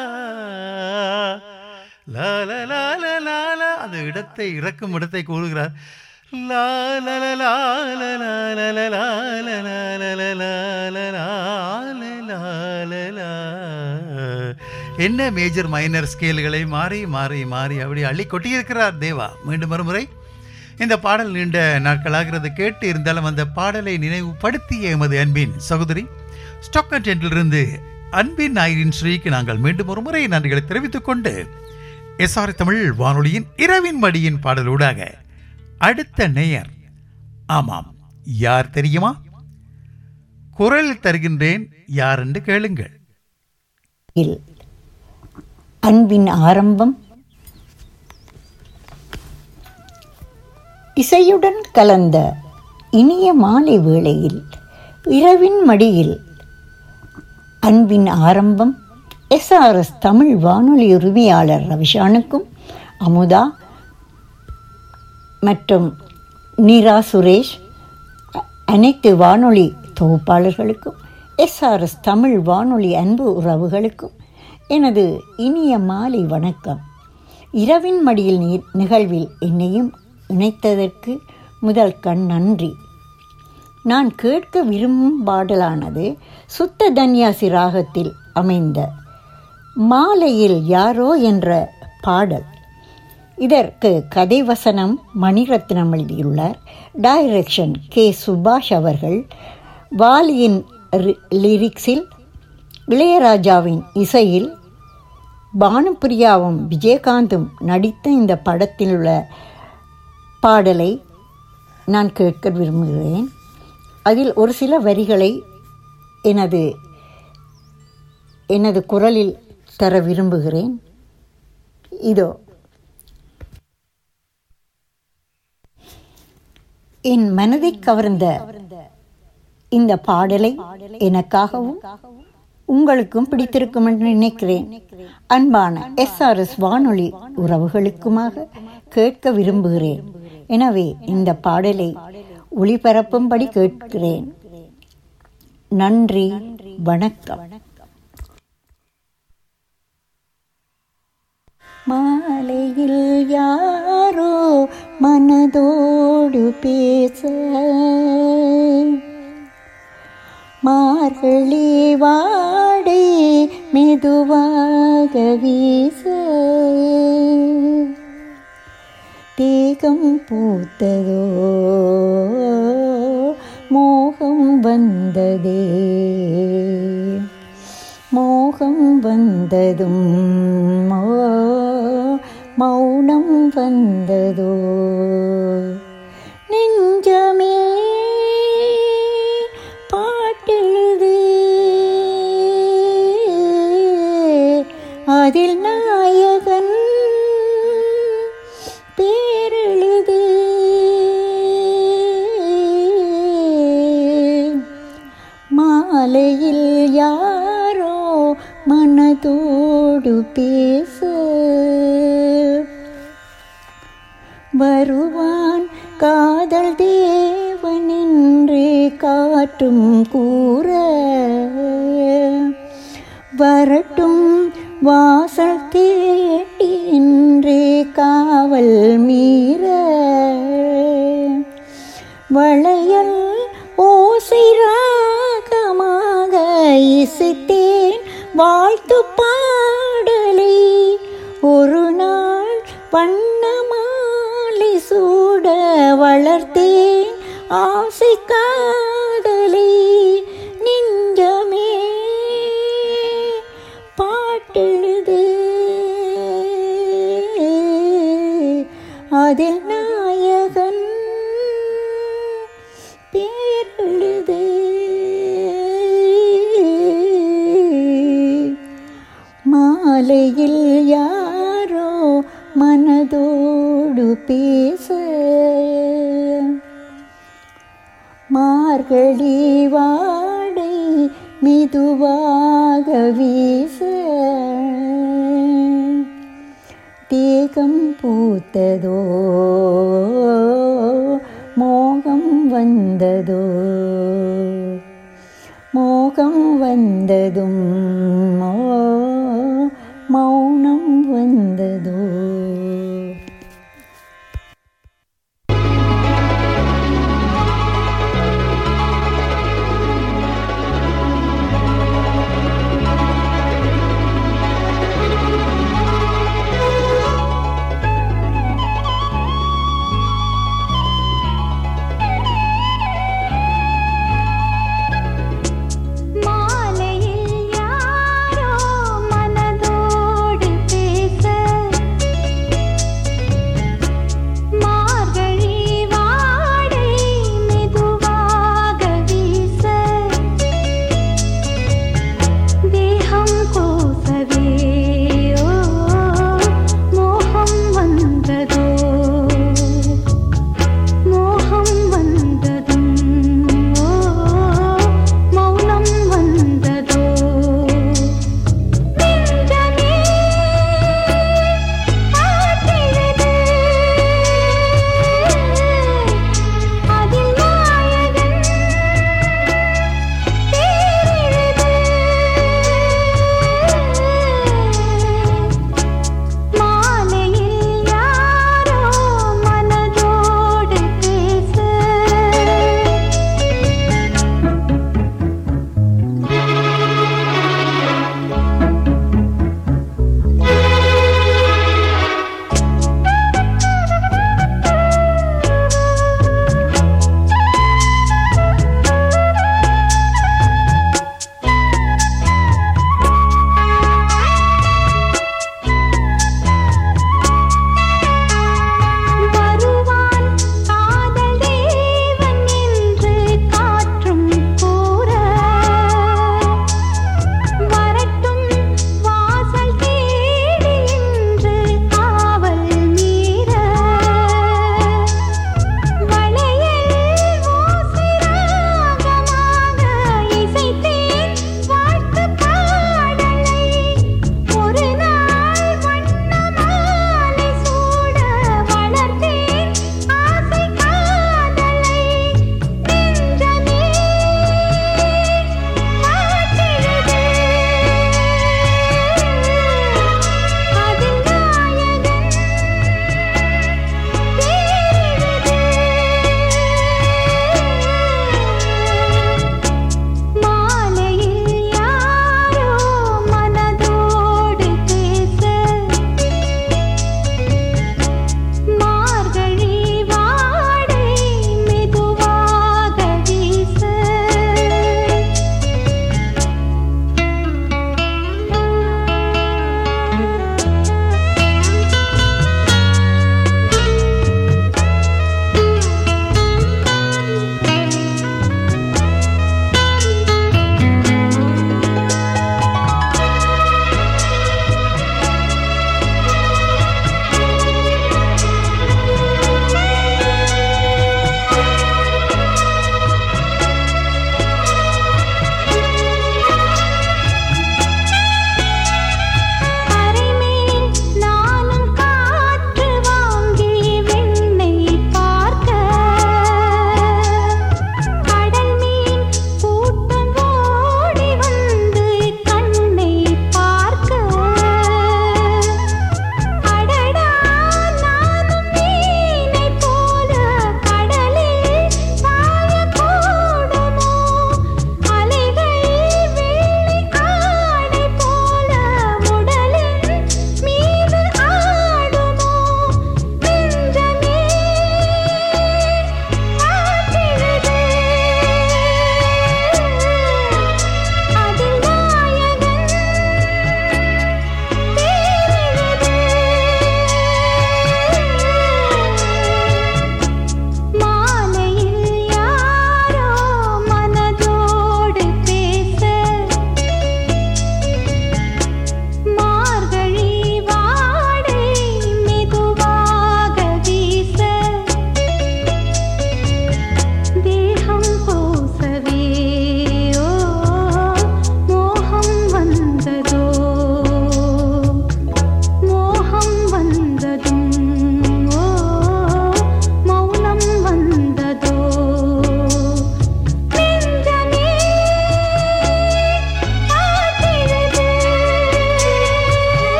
லா லா லா லா லா லா. அந்த இடத்தை இறக்கும் இடத்தை கூறுகிறார் லா லா லா லா லா லா லா லா லா லா லா லா லா லா லா லா லா லா லா. என்ன மேஜர் மைனர் ஸ்கேல்களை மாறி மாறி மாறி அப்படி அள்ளி கொட்டியிருக்கிறார் தேவா மீண்டும் மறுமுறை இந்த பாடல் நீண்ட நாட்களாகிறது கேட்டு இருந்தாலும் அந்த பாடலை நினைவுபடுத்திய எமது அன்பின் சகோதரி ஸ்டாக்கன்டென்ட்டிலிருந்து அன்பின் நாயரின் ஸ்ரீக்கு நாங்கள் மீண்டும் ஒரு முறை நன்றிகளை தெரிவித்துக் கொண்டு எஸ்ஆர் தமிழ் வானொலியின் இரவின் மடியின் பாடலூடாக அடுத்த நேயர் ஆமாம் யார் தெரியுமா குரல் தருகின்றேன் யார் என்று கேளுங்கள் இல் அன்பின் ஆரம்பம் இசையுடன் கலந்த இனிய மாலை வேளையில் இரவின் மடியில் அன்பின் ஆரம்பம் எஸ்ஆர்எஸ் தமிழ் வானொலி உரிமையாளர் ரவிஷானுக்கும் அமுதா மற்றும் நீரா சுரேஷ் அ- அனைத்து வானொலி தொகுப்பாளர்களுக்கும் எஸ்ஆர்எஸ் தமிழ் வானொலி அன்பு உறவுகளுக்கும் எனது இனிய மாலை வணக்கம் இரவின் மடியில் நீ நிகழ்வில் என்னையும் இணைத்ததற்கு முதல் கண் நன்றி நான் கேட்க விரும்பும் பாடலானது சுத்த தன்யாசி ராகத்தில் அமைந்த மாலையில் யாரோ என்ற பாடல் இதற்கு கதை வசனம் மணிரத்னம் எழுதியுள்ளார் டைரக்ஷன் கே சுபாஷ் அவர்கள் வாலியின் ரி- லிரிக்ஸில் இளையராஜாவின் இசையில் பானுப்பிரியாவும் விஜயகாந்தும் நடித்த இந்த படத்தில் உள்ள பாடலை நான் கேட்க விரும்புகிறேன் அதில் ஒரு சில வரிகளை எனது எனது குரலில் தர விரும்புகிறேன் இதோ என் மனதை கவர்ந்த இந்த பாடலை எனக்காகவும் உங்களுக்கும் பிடித்திருக்கும் என்று நினைக்கிறேன் அன்பான எஸ்ஆர்எஸ் வானொலி உறவுகளுக்குமாக கேட்க விரும்புகிறேன் எனவே இந்த பாடலை ஒளிபரப்பும்படி கேட்கிறேன் நன்றி வணக்கம் மாலையில் யாரோ மனதோடு பேச மார்கழி வாடை மெதுவாக வீச தேகம் பூத்ததோ மோகம் வந்ததே மோகம் வந்ததும் மோ- மௌனம் வந்ததோ நெஞ்சமே பாட்டெழுது அதில் நாயகன் பேரெழுது மாலையில் யாரோ மனதோடு பேச வருவான் காதல் தேவன் என்றே காற்றும் கூற வரட்டும் வாசல் தேடி என்றே காவல் மீற வளையல் ஓசை ராகமாக இசைத்தேன் வாழ்த்து பாடலை ஒரு நாள் வண்ண மாலை சூட வளர்த்தேன் ஆசை காதலை நெஞ்சமே பாட்டெழுது அதில் நாயகன் பேரெழுது மாலையில் யாரோ மனதோடு பேச மார்கழி வாடை மெதுவாக வீச தேகம் பூத்ததோ மோகம் வந்ததோ மோகம் வந்ததும் மோ- மௌனம் வந்ததோ மாலையில் யாரோ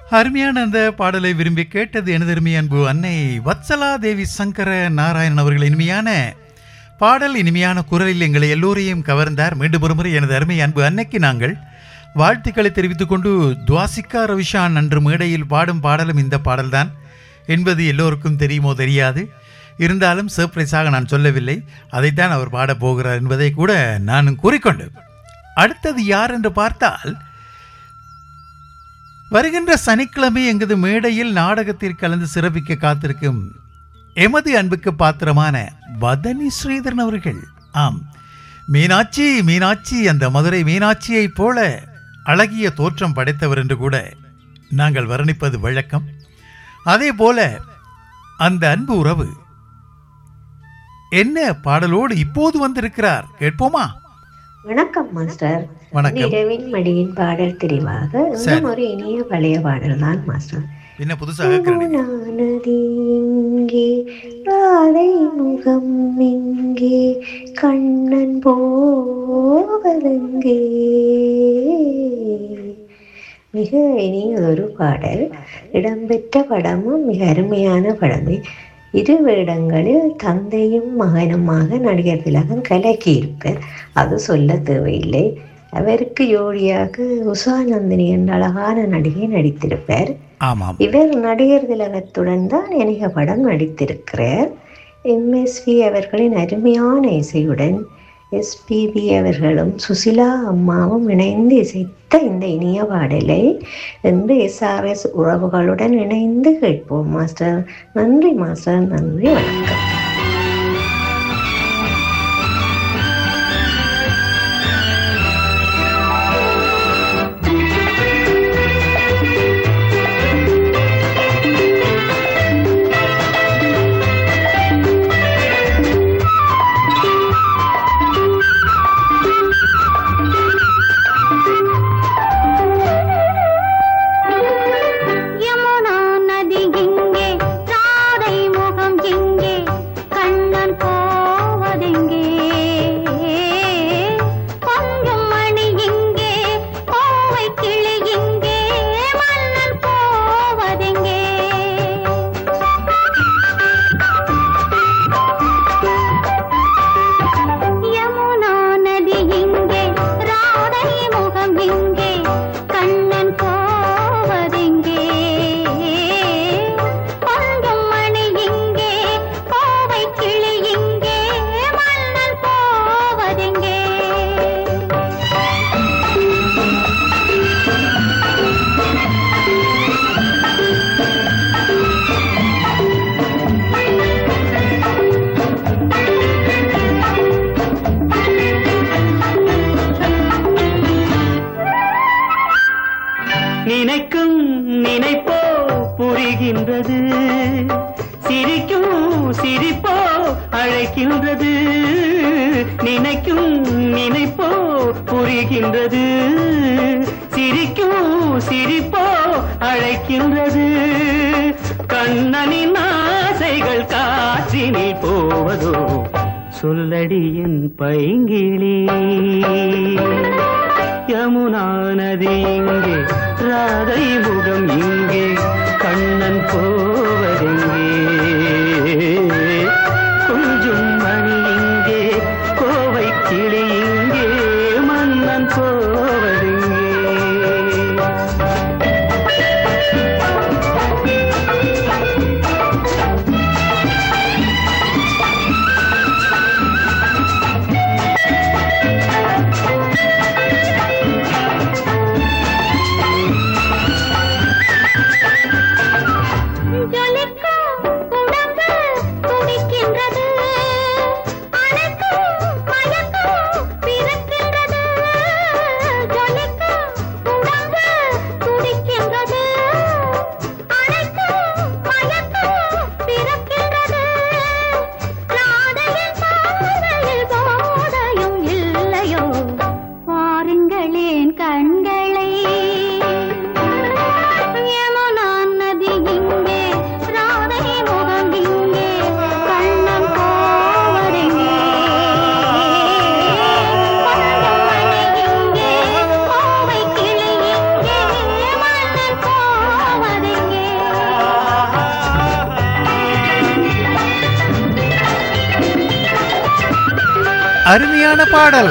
அருமையான அந்த பாடலை விரும்பி கேட்டது எனது அருமை அன்பு அன்னை வத்சலா தேவி சங்கர நாராயணன் அவர்கள் இனிமையான பாடல் இனிமையான குரலில் எங்களை எல்லோரையும் கவர்ந்தார் மீண்டும் ஒருமுறை எனது அருமை அன்பு அன்னைக்கு நாங்கள் வாழ்த்துக்களை தெரிவித்துக் கொண்டு துவாசிகா ரவிஷான் அன்று மேடையில் பாடும் பாடலும் இந்த பாடல்தான் என்பது எல்லோருக்கும் தெரியுமோ தெரியாது இருந்தாலும் சர்ப்ரைஸாக நான் சொல்லவில்லை அதைத்தான் அவர் பாடப் போகிறார் என்பதை கூட நானும் கூறிக்கொண்டு அடுத்தது யார் என்று பார்த்தால் வருகின்ற சனிக்கிழமை எங்கது மேடையில் நாடகத்தில் கலந்து சிறப்பிக்க காத்திருக்கும் எமது அன்புக்கு பாத்திரமான வதனி ஸ்ரீதரன் அவர்கள் ஆம் மீனாட்சி மீனாட்சி அந்த மதுரை மீனாட்சியைப் போல அழகிய தோற்றம் படைத்தவர் என்று கூட நாங்கள் வர்ணிப்பது வழக்கம் அதே போல அந்த அன்பு உறவு என்ன பாடலோடு இப்போது வந்திருக்கிறார் கேட்போமா வணக்கம் மாஸ்டர் வணக்கம். இரவின் மடியின் பாடல் தெரிவாக சரி. இன்னும் ஒரு இனிய பழைய பாடல் தான் மாஸ்டர் என்ன புதுசாக கேட்கிறீங்க யமுனாநதி இங்கே ராதை முகம் இங்கே கண்ணன் போவதெங்கே மிக இனியதொரு பாடல் இடம்பெற்ற படமும் மிக அருமையான படமே இரு வேடங்களில் தந்தையும் மகனுமாக நடிகர் திலகம் கலக்கியிருப்பார் அது சொல்ல தேவையில்லை அவருக்கு ஜோடியாக உஷா நந்தினி என்ற அழகான நடிகை நடித்திருப்பார் ஆமாம் இவர் நடிகர் திலகத்துடன் தான் அநேக படம் நடித்திருக்கிறார் எம்எஸ்வி அவர்களின் அருமையான இசையுடன் எஸ்பிபி அவர்களும் சுசிலா அம்மாவும் இணைந்து இசைத்த இந்த இனிய பாடலை இன்று எஸ்ஆர்எஸ் உறவுகளுடன் இணைந்து கேட்போம் மாஸ்டர் நன்றி மாஸ்டர் நன்றி வணக்கம் யமுனா நதி இங்கே ராதை முகம் இங்கே கண்ணன் போவதெங்கே கொஞ்சம் மணி இங்கே கோவை கிளி இங்கே மன்னன் போவதெங்கே யமுனா நதி இங்கே ராதை முகம் இங்கே கண்ணன் போவதெங்கே கொஞ்சம் மணி இங்கே கோவை கிளி இங்கே மன்னன் போவதெங்கே நினைக்கும் நினைப்போ புரிகின்றது சிரிக்கும் சிரிப்போ அழைக்கின்றது நினைக்கும் நினைப்போ புரிகின்றது சிரிக்கும் சிரிப்போ அழைக்கின்றது கண்ணனின் ஆசைகள் காற்றினில் போவதோ சொல்லடி என் பைங்கிளி யமுனா நதி இங்கே ராதை முகம் இங்கே கண்ணன் போவதெங்கே கொஞ்சம் மணி இங்கே கோவை கிளி இங்கே மன்னன் போவதெங்கே இனிமையான பாடல்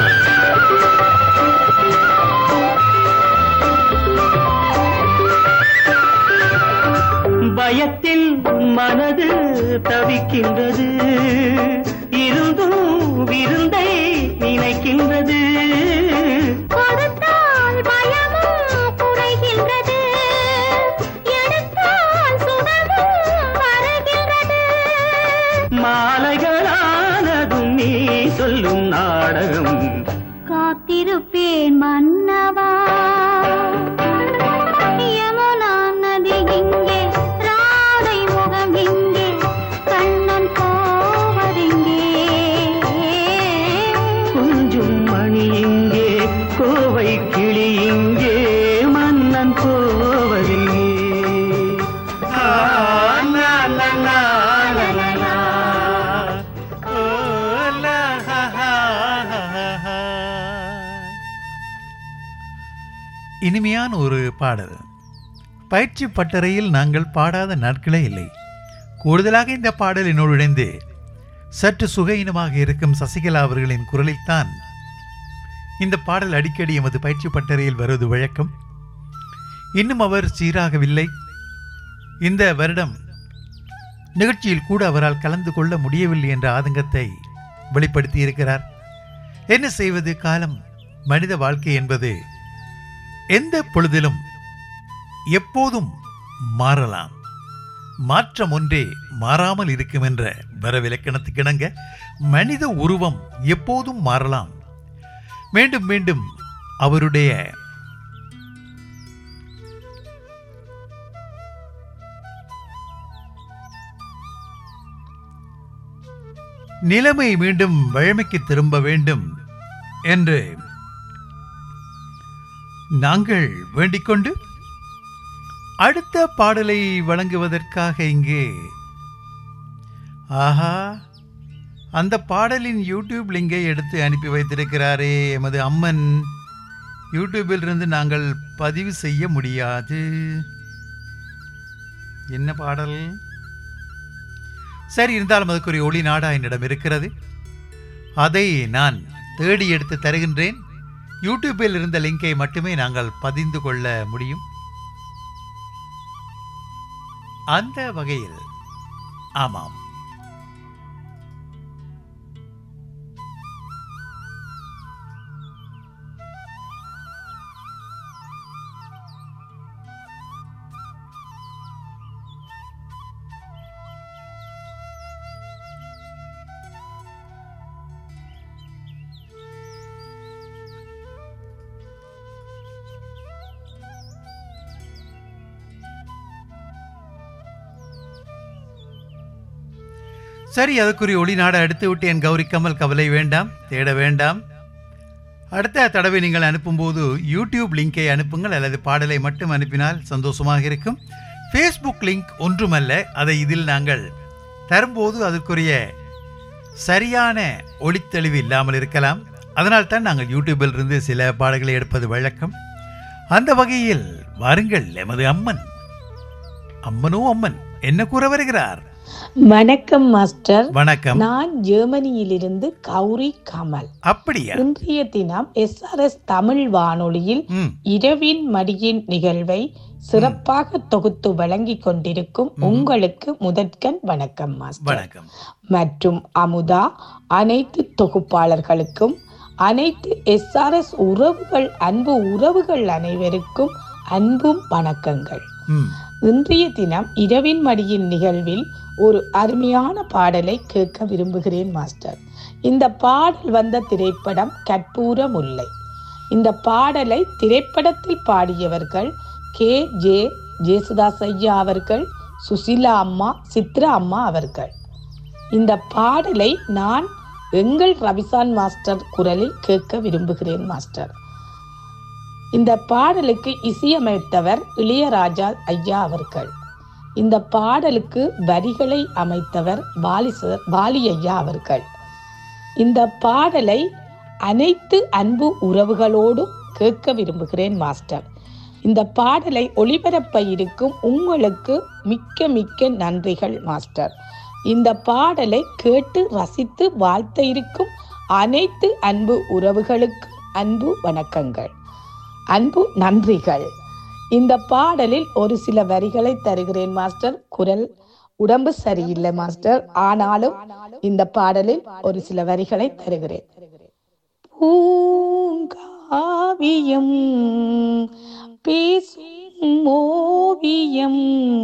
பயத்தில் மனது தவிக்கின்றது இருந்தும் விருந்தை நினைக்கின்றது கொடுத்தால் பயமும் குறைகின்றது எடுத்தால் சுகமும் வருகின்றது மாலைகளானதும் நீ சொல்லும் நாடகம் காத்திருப்பேன் மன்னவா யமுனா நதி இங்கே ராதை முகம் இங்கே கண்ணன் போவதெங்கே கொஞ்சம் மணி இங்கே கோவை கிளி இங்கே மன்னன் போவதில்லை இனிமையான ஒரு பாடல் பயிற்சி பட்டறையில் நாங்கள் பாடாத நாட்களே இல்லை கூடுதலாக இந்த பாடல் என்னோடு இணைந்து சற்று சுகையினமாக இருக்கும் சசிகலா அவர்களின் குரலில்தான் இந்த பாடல் அடிக்கடி எமது பயிற்சி பட்டறையில் வருவது வழக்கம் இன்னும் அவர் சீராகவில்லை இந்த வருடம் நிகழ்ச்சியில் கூட அவரால் கலந்து கொள்ள முடியவில்லை என்ற ஆதங்கத்தை வெளிப்படுத்தி இருக்கிறார் என்ன செய்வது காலம் மனித வாழ்க்கை என்பது எந்த பொழுதிலும் எப்போதும் மாறலாம் மாற்றம் ஒன்றே மாறாமல் இருக்கும் என்ற வரவிலக்கணத்துக்கிணங்க மனித உருவம் எப்போதும் மாறலாம் மீண்டும் மீண்டும் அவருடைய நிலைமை மீண்டும் வழமைக்கு திரும்ப வேண்டும் என்று நாங்கள் வேண்டிக்கொண்டு அடுத்த பாடலை வழங்குவதற்காக இங்கே ஆஹா அந்த பாடலின் யூடியூப் லிங்கை எடுத்து அனுப்பி வைத்திருக்கிறாரே எமது அம்மன் யூடியூபில் இருந்து நாங்கள் பதிவு செய்ய முடியாது என்ன பாடல் சரி இருந்தாலும் அதுக்குரிய ஒளி நாடா என்னிடம் இருக்கிறது அதை நான் தேடி எடுத்து தருகின்றேன் யூடியூபில் இருந்த லிங்கை மட்டுமே நாங்கள் பதிந்து கொள்ள முடியும் அந்த வகையில் ஆமாம் சரி அதுக்குரிய ஒளிநாடை எடுத்து விட்டு என் கௌரி கமல் கவலை வேண்டாம் தேட வேண்டாம் அடுத்த தடவை நீங்கள் அனுப்பும்போது யூடியூப் லிங்கை அனுப்புங்கள் அல்லது பாடலை மட்டும் அனுப்பினால் சந்தோஷமாக இருக்கும் ஃபேஸ்புக் லிங்க் ஒன்றுமல்ல அதை இதில் நாங்கள் தரும்போது அதற்குரிய சரியான ஒளித்தெளிவு இல்லாமல் இருக்கலாம் அதனால் தான் நாங்கள் யூடியூபில் இருந்து சில பாடல்களை எடுப்பது வழக்கம் அந்த வகையில் வாருங்கள் எமது அம்மன் அம்மனோ அம்மன் என்ன கூற வருகிறார் வணக்கம் மாஸ்டர் வணக்கம் நான் ஜெர்மனியிலிருந்து கௌரி கமல் அப்படியா இன்றைய தினம் எஸ்ஆர்எஸ் தமிழ் வானொலியில் ம் இரவின் மடியின் நிகழ்வை சிறப்பாக தொகுத்து வழங்கிக் கொண்டிருக்கும் உங்களுக்கு முதற்கண் வணக்கம் மாஸ்டர் வணக்கம் மற்றும் அமுதா அனைத்து தொகுப்பாளர்களுக்கும் அனைத்து எஸ்ஆர்எஸ் உறவுகள் அன்பு உறவுகள் அனைவருக்கும் அன்பும் வணக்கங்கள் ம் இன்றைய தினம் இரவின் மடியின் நிகழ்வில் ஒரு அருமையான பாடலை கேட்க விரும்புகிறேன் மாஸ்டர் இந்த பாடல் வந்த திரைப்படம் கற்பூர முல்லை இந்த பாடலை திரைப்படத்தில் பாடியவர்கள் கே ஜே ஜேசுதாஸ் ஐயா அவர்கள் சுசிலா அம்மா சித்ரா அம்மா அவர்கள் இந்த பாடலை நான் எங்கள் ரவிசான் மாஸ்டர் குரலில் கேட்க விரும்புகிறேன் மாஸ்டர் இந்த பாடலுக்கு இசையமைத்தவர் இளையராஜா ஐயா அவர்கள் இந்த பாடலுக்கு வரிகளை அமைத்தவர் வாலி சார் வாலி ஐயா அவர்கள் இந்த பாடலை அனைத்து அன்பு உறவுகளோடும் கேட்க விரும்புகிறேன் மாஸ்டர் இந்த பாடலை ஒளிபரப்ப இருக்கும் உங்களுக்கு மிக்க மிக்க நன்றிகள் மாஸ்டர் இந்த பாடலை கேட்டு ரசித்து வாழ்த்த இருக்கும் அனைத்து அன்பு உறவுகளுக்கும் அன்பு வணக்கங்கள் அன்பு நன்றிகள் இந்த பாடலில் ஒரு சில வரிகளை தருகிறேன் மாஸ்டர் குரல் உடம்பு சரியில்லை மாஸ்டர் ஆனாலும் இந்த பாடலில் ஒரு சில வரிகளை தருகிறேன் பூங்காவியம் பேசும் ஓவியம்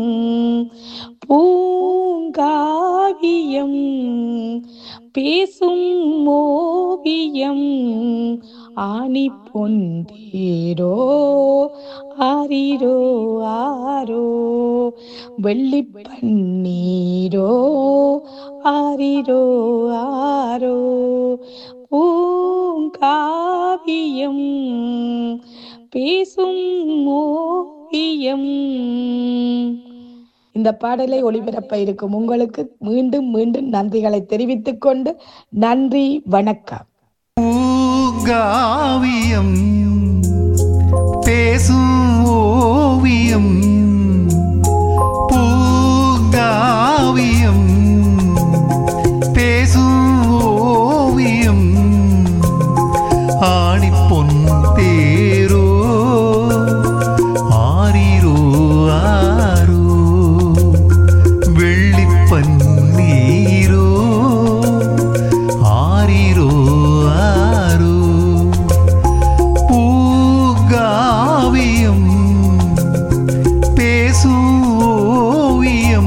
பூங்காவியம் பேசும் ஓவியம் ஆணி பொந்தேரோ ஆரிரோ ஆரோ வெள்ளி பன்னீரோ ஆரிரோ ஆரோ பூங்காவியம் பேசும் ஓவியம் இந்த பாடலை ஒளிபரப்ப இருக்கும் உங்களுக்கு மீண்டும் மீண்டும் நன்றிகளை தெரிவித்துக் கொண்டு நன்றி வணக்கம் பூங்காவியம் பேசும் ஓவியம் பூங்காவியம் பேசும் ஓவியம் ஆணிப்பொன் தேரோ ஆரிரோ ஆரோ வெள்ளிப்பன்னீரோ ஆரிரோ ஆரோ பூங்காவியம் பேசும் ஓவியம்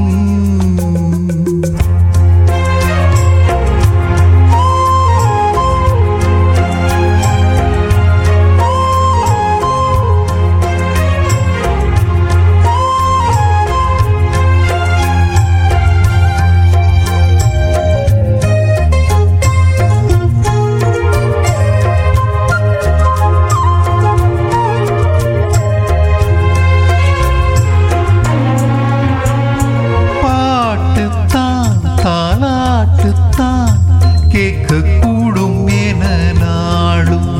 பாட்டுத்தான் தாலாட்டுத்தான் கேட்க கூடும் என நாளும்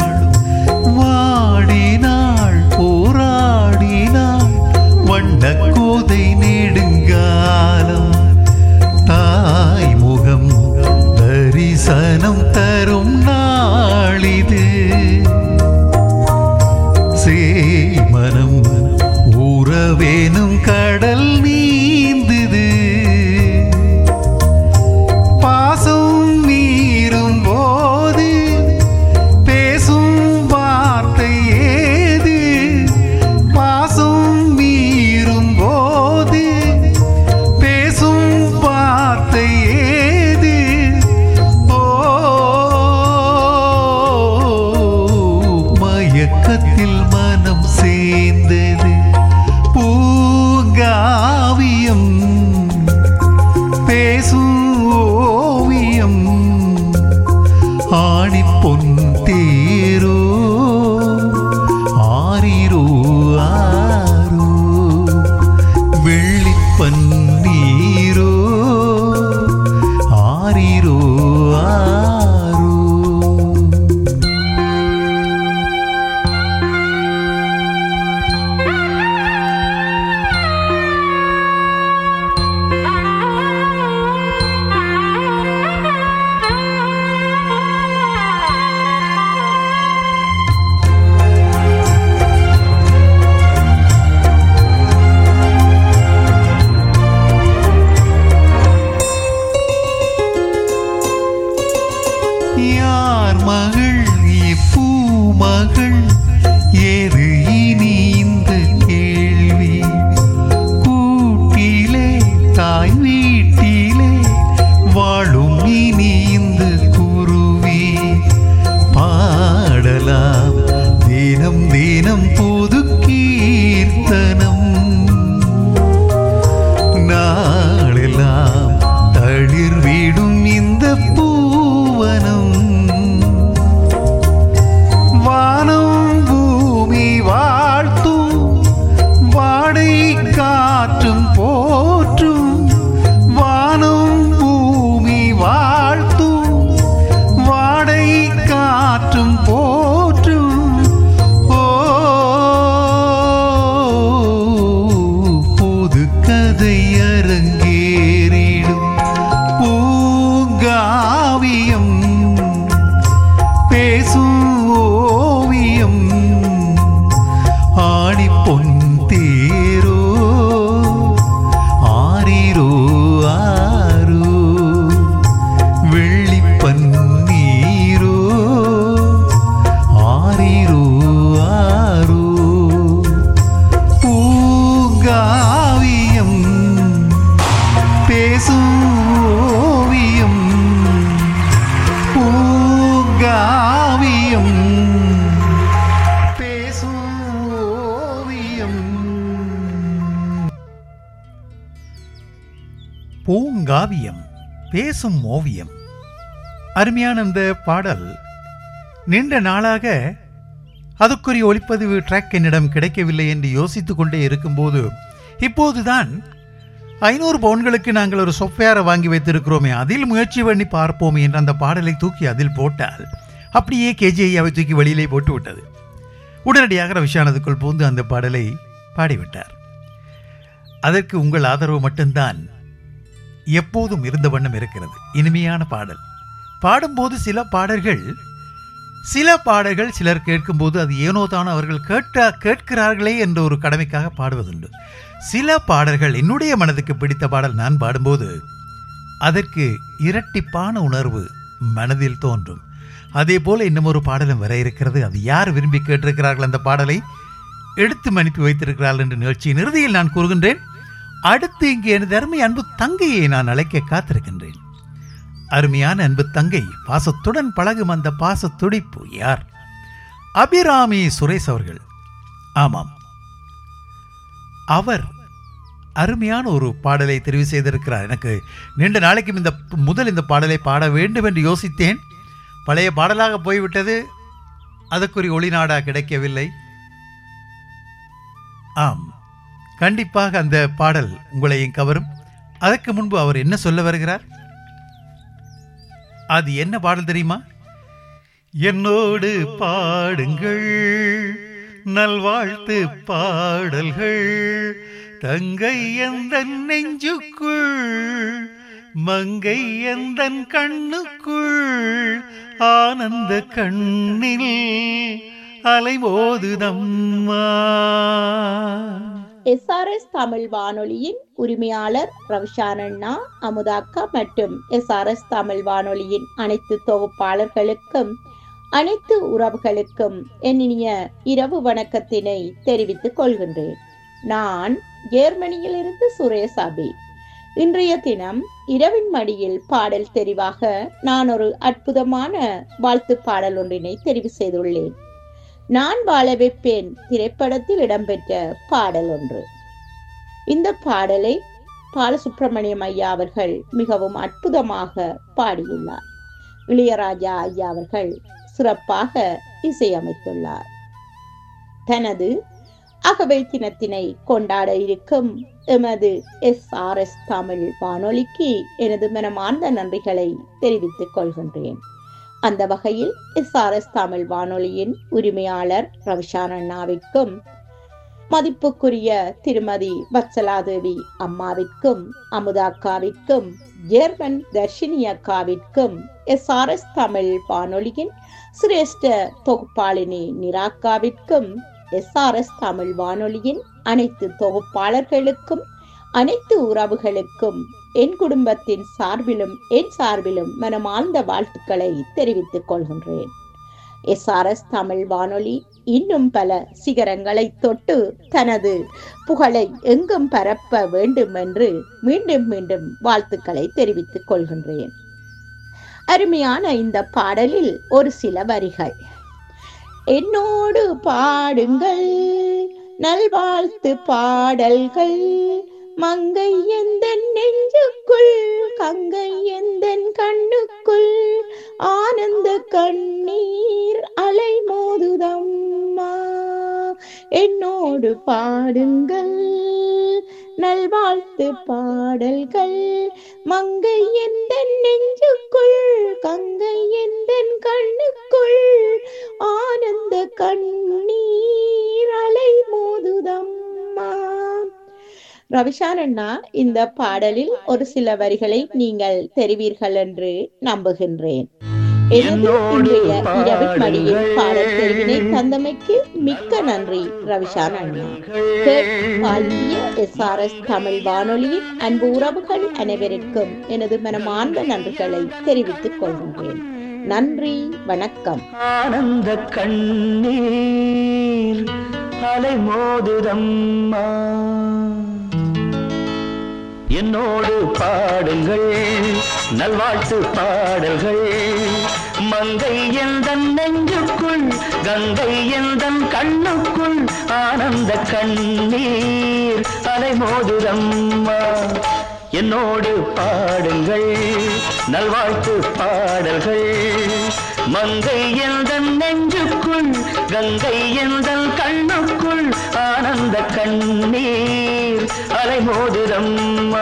வாடினாள் போராடினாள் வண்ண கோதை நெடுங்காலம் தாய் முகம் தரிசனம் தரும் நாளிது சேமனம் உறவேனும் கடல் நீந்துது பாசம் மீறும் போது பேசும் வார்த்தை ஏது பாசம் மீறும் போது பேசும் வார்த்தை ஏது ஓ மயக்கத்தில் மனம் சேர்ந்தது பூங்காவியம் பேசும் ஓவியம் ஆணி பொன் தேரோ ஆரிரோ ஆரோ வெள்ளிப்பன்னீரோ ஆரிரோ ஆரோ யார் மகள் எப்பூ மகள் ஏது இனி இந்த கேள்வி கூட்டிலே தாய் வீட்டிலே வாழும் இனி இந்த குருவி பாடலாம் தினம் தினம் புது கீர்த்தனம் நாளெல்லாம் தளிர் வீடும் இந்த பூவனம் வானம் பூமி வாழ்த்தும் வாடை காற்றும் போற்றும் வானம் பூமி வாழ்த்தும் வாடை காற்றும் போற்றும் ஓ பூங்காவியம் பேசும் ஓவியம் அருமையான அந்த பாடல் நீண்ட நாளாக அதுக்குரிய ஒளிப்பதிவு ட்ராக் என்னிடம் கிடைக்கவில்லை என்று யோசித்துக் கொண்டே இருக்கும்போது இப்போதுதான் ஐநூறு பவுன்களுக்கு நாங்கள் ஒரு சொஃப்ட்வேரை வாங்கி வைத்திருக்கிறோமே அதில் முயற்சி பண்ணி பார்ப்போம் என்று அந்த பாடலை தூக்கி அதில் போட்டால் அப்படியே கேஜிஐயாவை தூக்கி வெளியிலே போட்டு விட்டது உடனடியாக ரவிஷானதுக்குள் பூந்து அந்த பாடலை பாடிவிட்டார் அதற்கு உங்கள் ஆதரவு மட்டும்தான் எப்போதும் இருந்த வண்ணம் இருக்கிறது இனிமையான பாடல் பாடும்போது சில பாடல்கள் சில பாடல்கள் சிலர் கேட்கும்போது அது ஏனோ தானோ அவர்கள் கேட்ட கேட்கிறார்களே என்ற ஒரு கடமைக்காக பாடுவதுண்டு சில பாடல்கள் என்னுடைய மனதுக்கு பிடித்த பாடல் நான் பாடும்போது அதற்கு இரட்டிப்பான உணர்வு மனதில் தோன்றும் அதே போல இன்னும் ஒரு பாடலும் வர இருக்கிறது அது யார் விரும்பி கேட்டிருக்கிறார்கள் அந்த பாடலை எடுத்து அனுப்பி வைத்திருக்கிறார்கள் என்ற நிகழ்ச்சியின் இறுதியில் நான் கூறுகின்றேன் அடுத்து இங்கே எனது அருமை அன்பு தங்கையை நான் அழைக்க காத்திருக்கின்றேன் அருமையான அன்பு தங்கை பாசத்துடன் பழகும் அந்த பாச துடிப்பு யார் அபிராமி சுரேஷ் அவர்கள் ஆமாம் அவர் அருமையான ஒரு பாடலை தெரிவு செய்திருக்கிறார் எனக்கு நீண்ட நாளைக்கும் இந்த முதல் இந்த பாடலை பாட வேண்டும் என்று யோசித்தேன் பழைய பாடலாக போய்விட்டது அதற்குரிய ஒளிநாடா கிடைக்கவில்லை ஆம் கண்டிப்பாக அந்த பாடல் உங்களையும் கவரும் அதற்கு முன்பு அவர் என்ன சொல்ல வருகிறார் அது என்ன பாடல் தெரியுமா என்னோடு பாடுங்கள் நல்வாழ்த்து பாடல்கள் தங்கை எந்த நெஞ்சுக்குள் மங்கை எந்த கண்ணுக்குள் ஆனந்த கண்ணில் அலைமோதுதம்மா எஸ்ஆர்எஸ் தமிழ் வானொலியின் உரிமையாளர் ரவிஷானண்ணா அமுதாக்கா மற்றும் எஸ்ஆர்எஸ் தமிழ் வானொலியின் அனைத்து தொகுப்பாளர்களுக்கும் அனைத்து உறவுகளுக்கும் என் இனிய இரவு வணக்கத்தினை தெரிவித்துக் கொள்கின்றேன் நான் ஜெர்மனியிலிருந்து சுரேஷ் அபி இன்றைய தினம் இரவின் மடியில் பாடல் தெரிவாக நான் ஒரு அற்புதமான வாழ்த்து பாடல் ஒன்றினை தெரிவு செய்துள்ளேன் நான் வாழ வைப்பேன் திரைப்படத்தில் இடம்பெற்ற பாடல் ஒன்று இந்த பாடலை பாலசுப்பிரமணியம் ஐயா அவர்கள் மிகவும் அற்புதமாக பாடியுள்ளார் இளையராஜா ஐயா அவர்கள் சிறப்பாக இசையமைத்துள்ளார் தனது அகவை தினத்தினை கொண்டாட இருக்கும் எமது எஸ் ஆர் எஸ் தமிழ் வானொலிக்கு எனது மனமார்ந்த நன்றிகளை தெரிவித்துக் கொள்கின்றேன் அந்த வகையில் எஸ் ஆர் எஸ் தமிழ் வானொலியின் உரிமையாளர் ரவிஷான் அண்ணாவிற்கும் மதிப்புக்குரிய திருமதி வத்சலாதேவி அம்மாவிற்கும் அமுதாக்காவிற்கும் ஜெர்மன் தர்ஷினி அக்காவிற்கும் எஸ் ஆர் எஸ் தமிழ் வானொலியின் சிரேஷ்ட தொகுப்பாளினி நிராக்காவிற்கும் எஸ் ஆர் எஸ் தமிழ் வானொலியின் அனைத்து தொகுப்பாளர்களுக்கும் அனைத்து உறவுகளுக்கும் என் குடும்பத்தின் சார்பிலும் என் சார்பிலும் மனமார்ந்த வாழ்த்துக்களை தெரிவித்துக் கொள்கின்றேன் எஸ்ஆர்எஸ் தமிழ் வானொலி இன்னும் பல சிகரங்களை தொட்டு தனது புகழை எங்கும் பரப்ப வேண்டும் என்று மீண்டும் மீண்டும் வாழ்த்துக்களை தெரிவித்துக் கொள்கின்றேன் அருமையான இந்த பாடலில் ஒரு சில வரிகள் என்னோடு பாடுங்கள் நல்வாழ்த்து பாடல்கள் மங்கை எந்த நெஞ்சுக்குள் கங்கை எந்த கண்ணுக்குள் ஆனந்த கண்ணீர் அலை மோதுதம்மா என்னோடு பாடுங்கள் நல்வாழ்த்து பாடல்கள் மங்கை எந்த நெஞ்சுக்குள் கங்கை எந்த கண்ணுக்குள் ஆனந்த கண்ணீர் அலை மோதுதம்மா ரவிஷான் அண்ணா இந்த பாடலில் ஒரு சில வரிகளை நீங்கள் தெரிவீர்கள் என்று நம்புகின்றேன் எனது இன்றைய இரவின் மடியில் பாடல் தெரிவினை தந்தமைக்கு மிக்க நன்றி ரவிஷான் அண்ணா பாலிய எஸ்ஆர்எஸ் தமிழ் வானொலியின் அன்பு உறவுகள் அனைவருக்கும் எனது மனமார்ந்த நன்றிகளை தெரிவித்துக் கொள்கின்றேன் நன்றி வணக்கம் ஆனந்த கண்ணீர் அலை மோதுதம்மா என்னோடு பாடுங்கள் நல்வாழ்த்து பாடல்கள் மங்கை எந்த நெஞ்சுக்குள் கங்கை எந்த கண்ணுக்குள் ஆனந்த கண்ணீர் அலை மோதுதம்மா என்னோடு பாடுங்கள் நல்வாழ்த்து பாடல்கள் மங்கை எந்தன் நெஞ்சுக்குள் கங்கை எந்தன் கண்ணுக்குள் ஆனந்த கண்ணீர் அலைமோதுதம்மா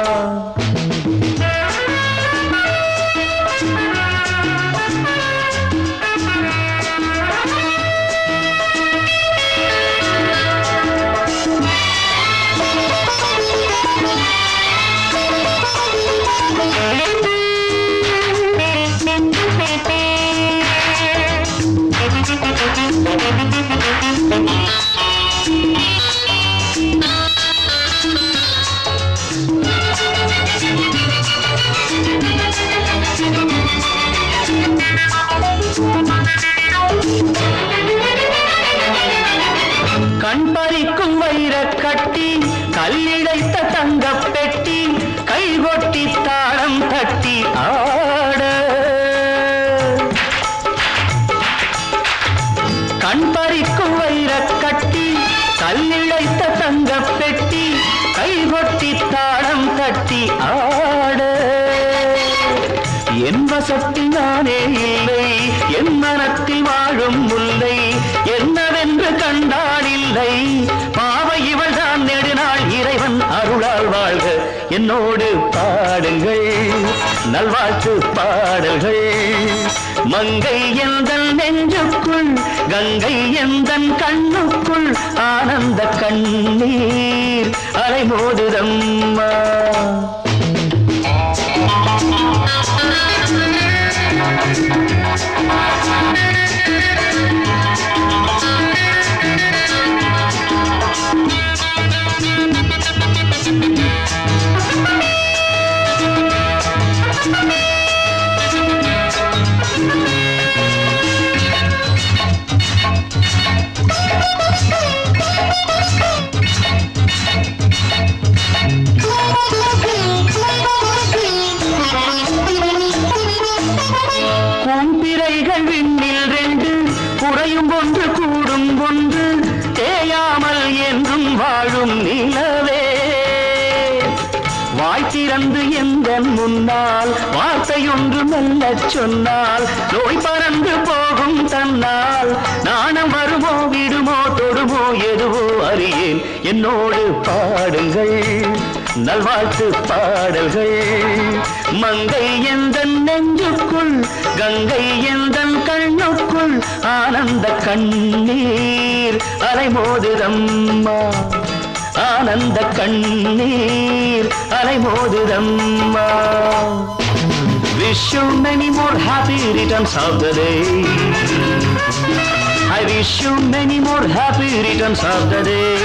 கண் பறிக்கும் வைர கட்டி கல்லிழைத்த தங்கப் பெட்டி கைகொட்டி தாளம் தட்டி ஆட கண் பறிக்கும் வைர கட்டி கல்லிழைத்த தங்கப் பெட்டி கைகொட்டி தாளம் தட்டி ஆட என் வசத்தில் நானே இல்லை என் மனத்தில் வாழும் முல்லை என்னவென்று கண்டால் இல்லை பாவை இவள் தான் நெடுநாள் இறைவன் அருளால் வாழ்க என்னோடு பாடுங்கள் நல்வாழ்த்து பாடல்கள் மங்கை எந்தன் நெஞ்சுக்குள் கங்கை எந்தன் கண்ணுக்குள் ஆனந்த கண்ணீர் அலைமோதுதம்மா கூம்பிரைகள் விண்ணில் ரெண்டு குறையும் ஒன்று கூடும் ஒன்று தேயாமல் என்றும் வாழும் நிலவே வாய் திறந்து எந்த முன்னால் வார்த்தையொன்று மெல்லச் சொன்னால் நோய் பறந்து போகும் தன்னால் நாணம் வருமோ விடுமோ தொடுமோ எதுவோ அறியேன் என்னோடு பாடுங்கள் நல்வாழ்த்து பாடல்கள் மங்கை எந்தன் நெஞ்சுக்குள் கங்கை எந்தன் கண்ணுக்குள் ஆனந்த கண்ணீர் அலைமோதுதம்மா ஆனந்த கண்ணீர் அலைமோதுதம்மா Wish you many more happy returns of the day. I wish you many more happy returns of the day.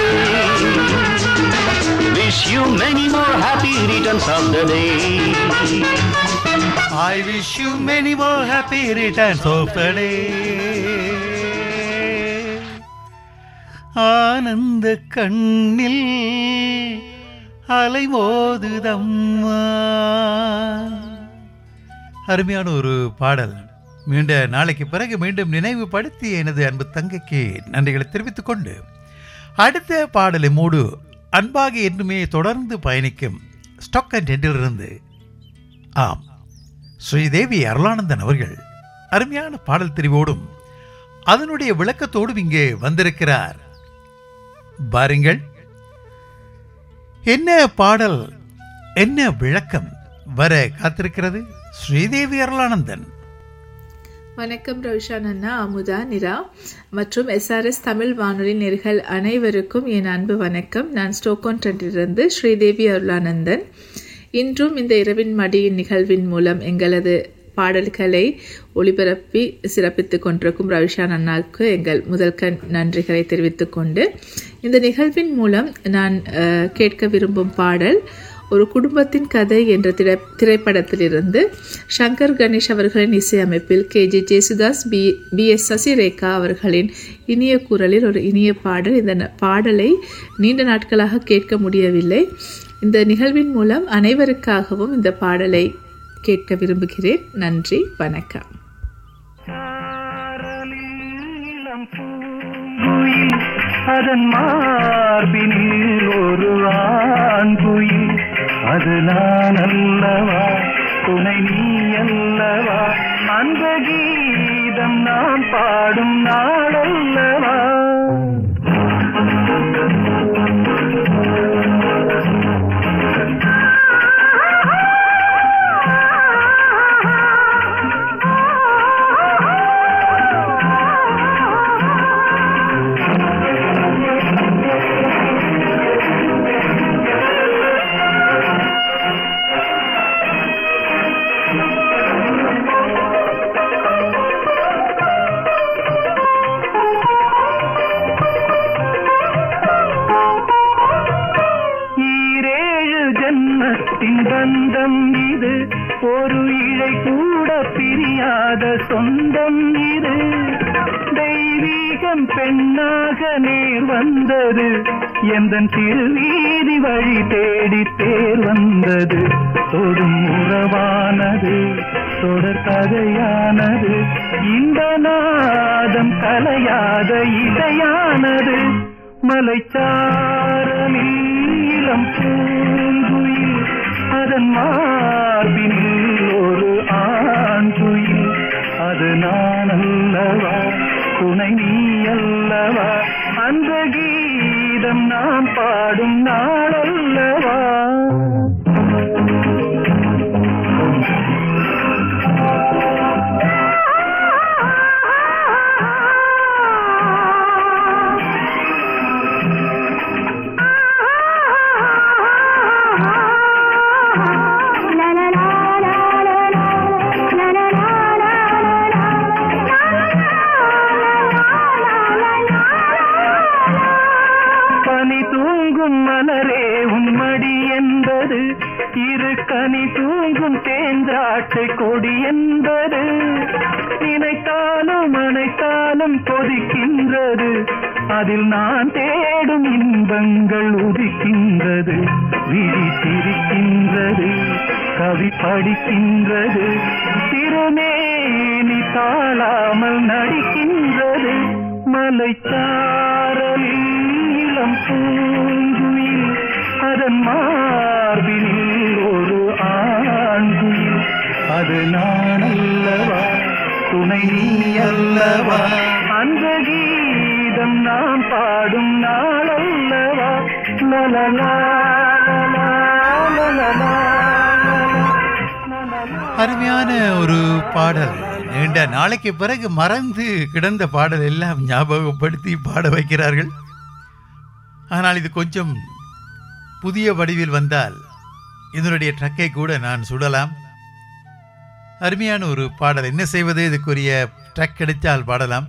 Wish you many more happy returns of the day. I wish you many more happy returns of the day. ஆனந்த கண்ணில் அலைமோதுதம்மா அருமையான ஒரு பாடல் மீண்ட நாளைக்கு பிறகு மீண்டும் நினைவுபடுத்தி எனது அன்பு தங்கைக்கு நன்றிகளை தெரிவித்துக் கொண்டு அடுத்த பாடலை மூடு அன்பாக என்றுமே தொடர்ந்து பயணிக்கும் ஸ்டாக் அண்ட் இருந்து ஆம் ஸ்ரீதேவி அருளானந்தன் அவர்கள் அருமையான பாடல் தெரிவோடும் அதனுடைய விளக்கத்தோடும் இங்கே வந்திருக்கிறார் பாருங்கள் என்ன பாடல் என்ன விளக்கம் வர காத்திருக்கிறது ஸ்ரீதேவி அருளானந்தன் வணக்கம் ரோஷான் அண்ணா அமுதா நிரா மற்றும் எஸ்ஆர்எஸ் தமிழ் வானொலி நேர்கள் அனைவருக்கும் என் அன்பு வணக்கம் நான் ஸ்டோக்கோன் ட்ரெண்டிலிருந்து ஸ்ரீதேவி அருளானந்தன் இன்றும் இந்த இரவின் மடியின் நிகழ்வின் மூலம் எங்களது பாடல்களை ஒளிபரப்பி சிறப்பித்துக் கொண்டிருக்கும் ரவிஷான் அண்ணாவுக்கு எங்கள் முதல் கண் நன்றிகளை தெரிவித்துக் கொண்டு இந்த நிகழ்வின் மூலம் நான் அஹ், கேட்க விரும்பும் பாடல் ஒரு குடும்பத்தின் கதை என்ற திரை திரைப்படத்திலிருந்து சங்கர் கணேஷ் அவர்களின் இசையமைப்பில் K J Jesudas P B S Sasirekha அவர்களின் இனிய குரலில் ஒரு இனிய பாடல் இந்த ந- பாடலை நீண்ட நாட்களாக கேட்க முடியவில்லை இந்த நிகழ்வின் மூலம் அனைவருக்காகவும் இந்த பாடலை கேட்க விரும்புகிறேன் நன்றி வணக்கம் குயில் அதன் மார்பினில் ஒரு ஆண்குயில் அது நான் அல்லவா துணை நீ அல்லவா அந்த கீதம் நான் பாடும் நாளல்லவா ஈரேழு ஜன்மத்தின் பந்தம் இது ஒரு இழை கூட பிரியாத சொந்தம் இது தெய்வீகம் பெண்ணாக நேர் வந்தது எந்தன் திருவீதி வழி தேடி தேர் வந்தது தொடும் உறவானது தொடர் கதையானது இந்த நாதம் கலையாத இடையானது மலைச்சாரலில் இளம் பூங்குயில் அதன் மார்பினில் ஒரு ஆண் குயில் அது நான் அல்லவா துணை நீ அல்லவா அந்த கீதம் நாம் பாடும் நாளல்லவா பனி தூங்கும் மலரே உன்மடி என்பது இரு கனி தூங்கும் தேஞ்சாட்டை கொடி என்பது நினைத்தாலும் அனைத்தாலும் கொதிக்கின்றது அதில் நான் தேடும் இன்பங்கள் உதிக்கின்றது விழி சிரிக்கின்றது கவி படிக்கின்றது திருமேனி தாழாமல் நடிக்கின்றது மலைச்சாரலில் இளம் பூங்குயில் அதன் மார்பினில் ஒரு ஆண்குயில் அது நான் அல்லவா துணை நீ அல்லவா அந்த கீதம் நாம் பாடும் நாளல்லவா லலலா லலலா அருமையான ஒரு பாடல் நீண்ட நாளைக்கு பிறகு மறந்து கிடந்த பாடல் எல்லாம் ஞாபகப்படுத்தி பாட வைக்கிறார்கள் ஆனால் இது கொஞ்சம் புதிய வடிவில் வந்தால் இதனுடைய ட்ரக்கை கூட நான் சுடலாம் அருமையான ஒரு பாடல் என்ன செய்வது இதுக்குரிய ட்ரக் கிடைத்தால் பாடலாம்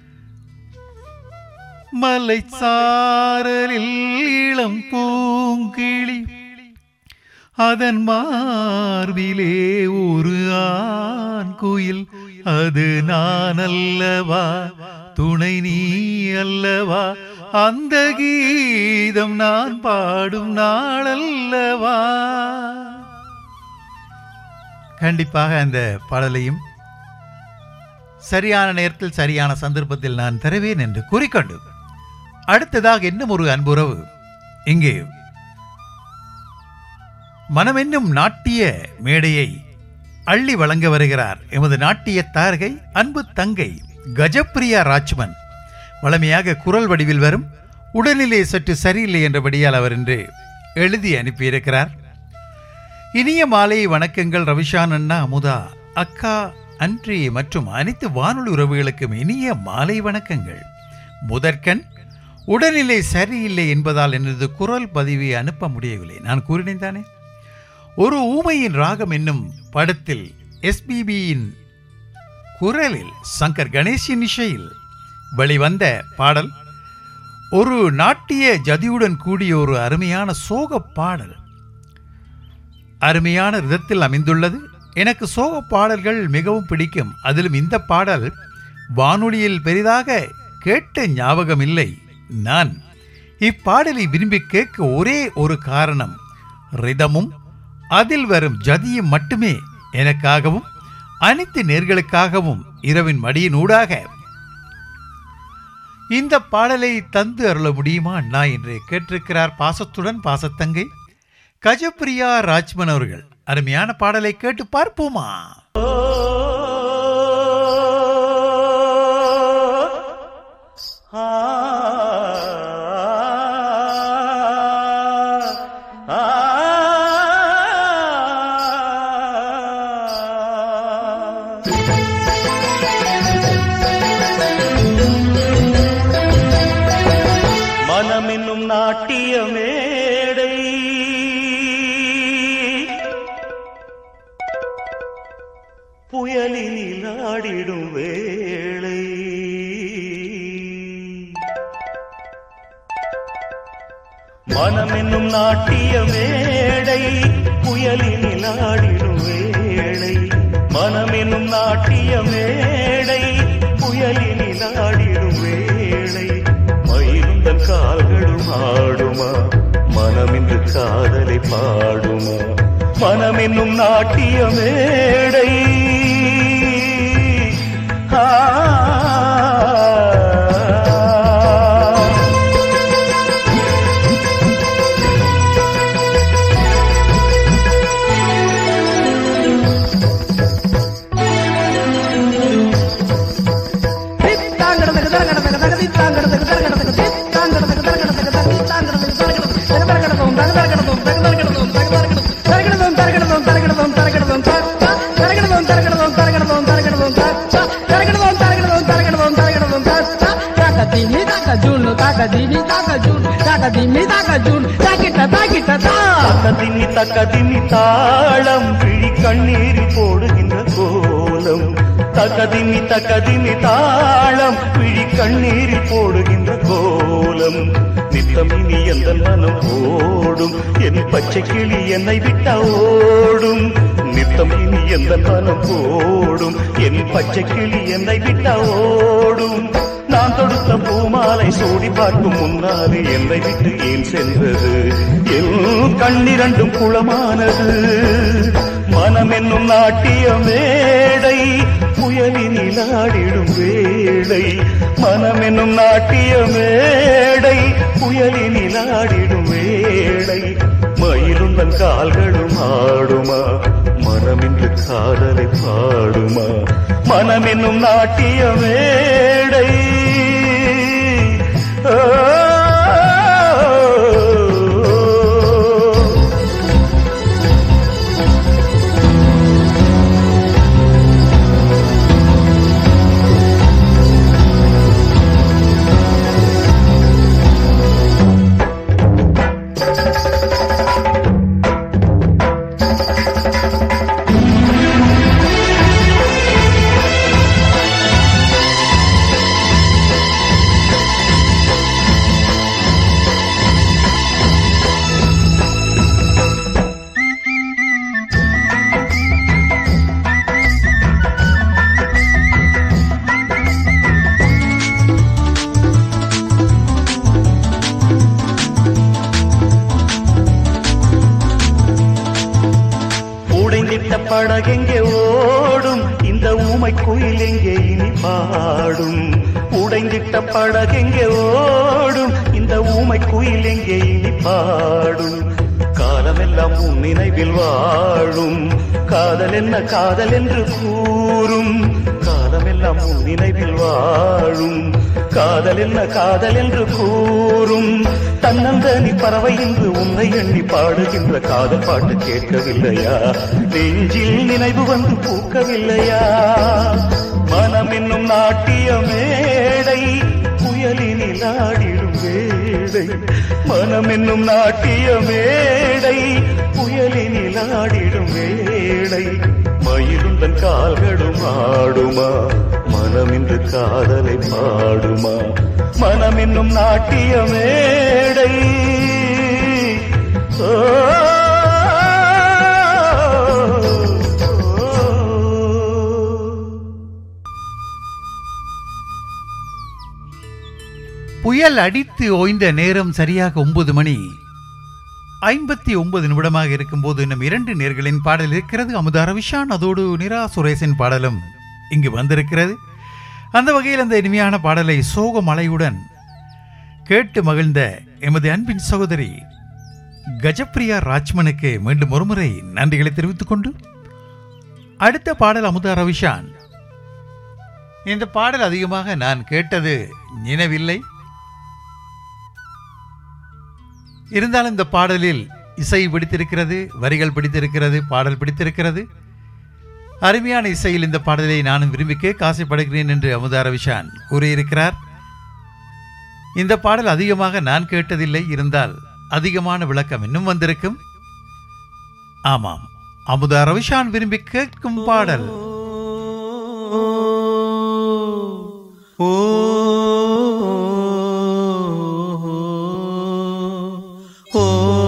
மலைச்சாரலில் இளம் பூங்கிளி அதன் மார்பிலே ஒரு ஆண் குயில் அது நான் அல்லவா துணை நீ அல்லவா அந்த கீதம் நான் பாடும் நாளல்லவா கண்டிப்பாக அந்த பாடலையும் சரியான நேரத்தில் சரியான சந்தர்ப்பத்தில் நான் தருவேன் என்று கூறிக்கொண்டு அடுத்ததாக இன்னும் ஒரு அன்புறவு இங்கே மனமென்னும் நாட்டிய மேடையை அள்ளி வழங்க வருகிறார் எமது நாட்டிய தாரகை அன்பு தங்கை கஜப்பிரியா ராஜ்மன் வளமையாக குரல் வடிவில் வரும் உடல்நிலை சற்று சரியில்லை என்றபடியால் அவர் இன்று எழுதி அனுப்பியிருக்கிறார் இனிய மாலை வணக்கங்கள் ரவிஷான் அண்ணா அமுதா அக்கா அன்றி மற்றும் அனைத்து வானொலி உறவுகளுக்கும் இனிய மாலை வணக்கங்கள் முதற்கண் உடல்நிலை சரியில்லை என்பதால் எனது குரல் பதிவை அனுப்ப முடியவில்லை நான் கூறினேன் தானே ஒரு ஊமையின் ராகம் என்னும் படத்தில் எஸ்பிபியின் குரலில் சங்கர் கணேஷின் இசையில் வெளிவந்த பாடல் ஒரு நாட்டிய ஜதியுடன் கூடிய ஒரு அருமையான சோக பாடல் அருமையான விதத்தில் அமைந்துள்ளது எனக்கு சோக பாடல்கள் மிகவும் பிடிக்கும் அதிலும் இந்த பாடல் வானொலியில் பெரிதாக கேட்ட ஞாபகம் இல்லை நான் இப்பாடலை விரும்பி கேட்க ஒரே ஒரு காரணம் ரிதமும் அதில் வரும் ஜதியும் மட்டுமே எனக்காகவும் அனைத்து நேர்களுக்காகவும் இரவின் மடியினூடாக இந்த பாடலை தந்து அருள முடியுமா அண்ணா என்று கேட்டிருக்கிறார் பாசத்துடன் பாசத்தங்கை கஜப்பிரியா ராஜ்மன் அவர்கள் அருமையான பாடலை கேட்டு பார்ப்போமா மனமென்னும் நாட்டிய மேடை புயலினில் ஆடிடும் வேளை மனமென்னும் நாட்டிய மேடை புயலினில் ஆடிடும் வேளை மனமென்னும் நாட்டிய மேடை புயலினில் ஆடிடும் வேளை மயிருந்தன் கால்களும் ஆடுமா மனமின்று காதலை பாடுமா மனமென்னும் நாட்டிய மேடை ஆ தக்கதிமி தக்கதிமி தாளம் விழி கண்ணீரில் போடுகின்ற கோலம் தக்கதிமி தக்கதிமி தாளம் விழி கண்ணீரில் போடுகின்ற கோலம் நித்தம் இனி எந்த மனம் ஓடும் என் பச்சை கிளி என்னை விட்ட ஓடும் நித்தம் இனி எந்த மனம் ஓடும் என் பச்சை கிளி என்னை விட்ட ஓடும் நான் தொடுத்த பூமாலை சூடி பார்க்கும் முன்னாலே என்னை விட்டு ஏன் சென்றது என் கண்ணிரண்டும் குளமானது மனம் என்னும் நாட்டிய மேடை புயலினில் ஆடிடும் வேளை மனம் என்னும் நாட்டிய மேடை புயலினில் ஆடிடும் வேளை மயிலுந்தன் கால்களும் ஆடுமா மனமின்று காதலை பாடுமா மனம் என்னும் நாட்டிய மேடை ஓ உடைந்திட்ட படகெங்கே ஓடும் இந்த ஊமை குயில் எங்கே இனி பாடும் உடைந்திட்ட படகெங்கே ஓடும் இந்த ஊமை குயில் எங்கே இனி பாடும் காலமெல்லாம் உன் நினைவில் வாழும் காதல் என்ன காதல் என்று கூறும் காலமெல்லாம் உன் நினைவில் வாழும் காதல் என்ன காதல் என்று கூறும் தன்னந்தனி பறவை என்று உன்னை எண்ணி பாடுகின்ற காதல் பாட்டு கேட்கவில்லையா நெஞ்சில் நினைவு வந்து பூக்கவில்லையா மனம் என்னும் நாட்டிய மேடை புயலினில் ஆடிடும் வேடை மனம் என்னும் நாட்டிய மேடை புயலினில் ஆடிடும் வேடை மயிலுந்தன் கால்களும் ஆடுமா மனம் இன்று காதலை பாடுமா மனம் என்னும் நாட்டிய மேடை ஓ புயல் அடித்து ஓய்ந்த நேரம் சரியாக ஒன்பது மணி ஐம்பத்தி ஒன்பது நிமிடமாக இருக்கும்போது இன்னும் இரண்டு நேர்களின் பாடல் இருக்கிறது அமுதா ரவிஷான் அதோடு நிரா சுரேஷின் பாடலும் இங்கு வந்திருக்கிறது அந்த வகையில் அந்த இனிமையான பாடலை சோக மலையுடன் கேட்டு மகிழ்ந்த எமது அன்பின் சகோதரி கஜப்பிரியா ராஜ்மனுக்கு மீண்டும் ஒருமுறை நன்றிகளை தெரிவித்துக் கொண்டு அடுத்த பாடல் அமுதா ரவிஷான் இந்த பாடல் அதிகமாக நான் கேட்டது நினைவில்லை இருந்தாலும் இந்த பாடலில் இசை பிடித்திருக்கிறது வரிகள் பிடித்திருக்கிறது பாடல் பிடித்திருக்கிறது அருமையான இசையில் இந்த பாடலை நானும் விரும்பி கேட்க ஆசைப்படுகிறேன் என்று அமுதா ரவிஷான் கூறியிருக்கிறார் இந்த பாடல் அதிகமாக நான் கேட்டதில்லை இருந்தால் அதிகமான விளக்கம் இன்னும் வந்திருக்கும் ஆமாம் அமுதா ரவிஷான் விரும்பி கேட்கும் பாடல் ஓ ஓ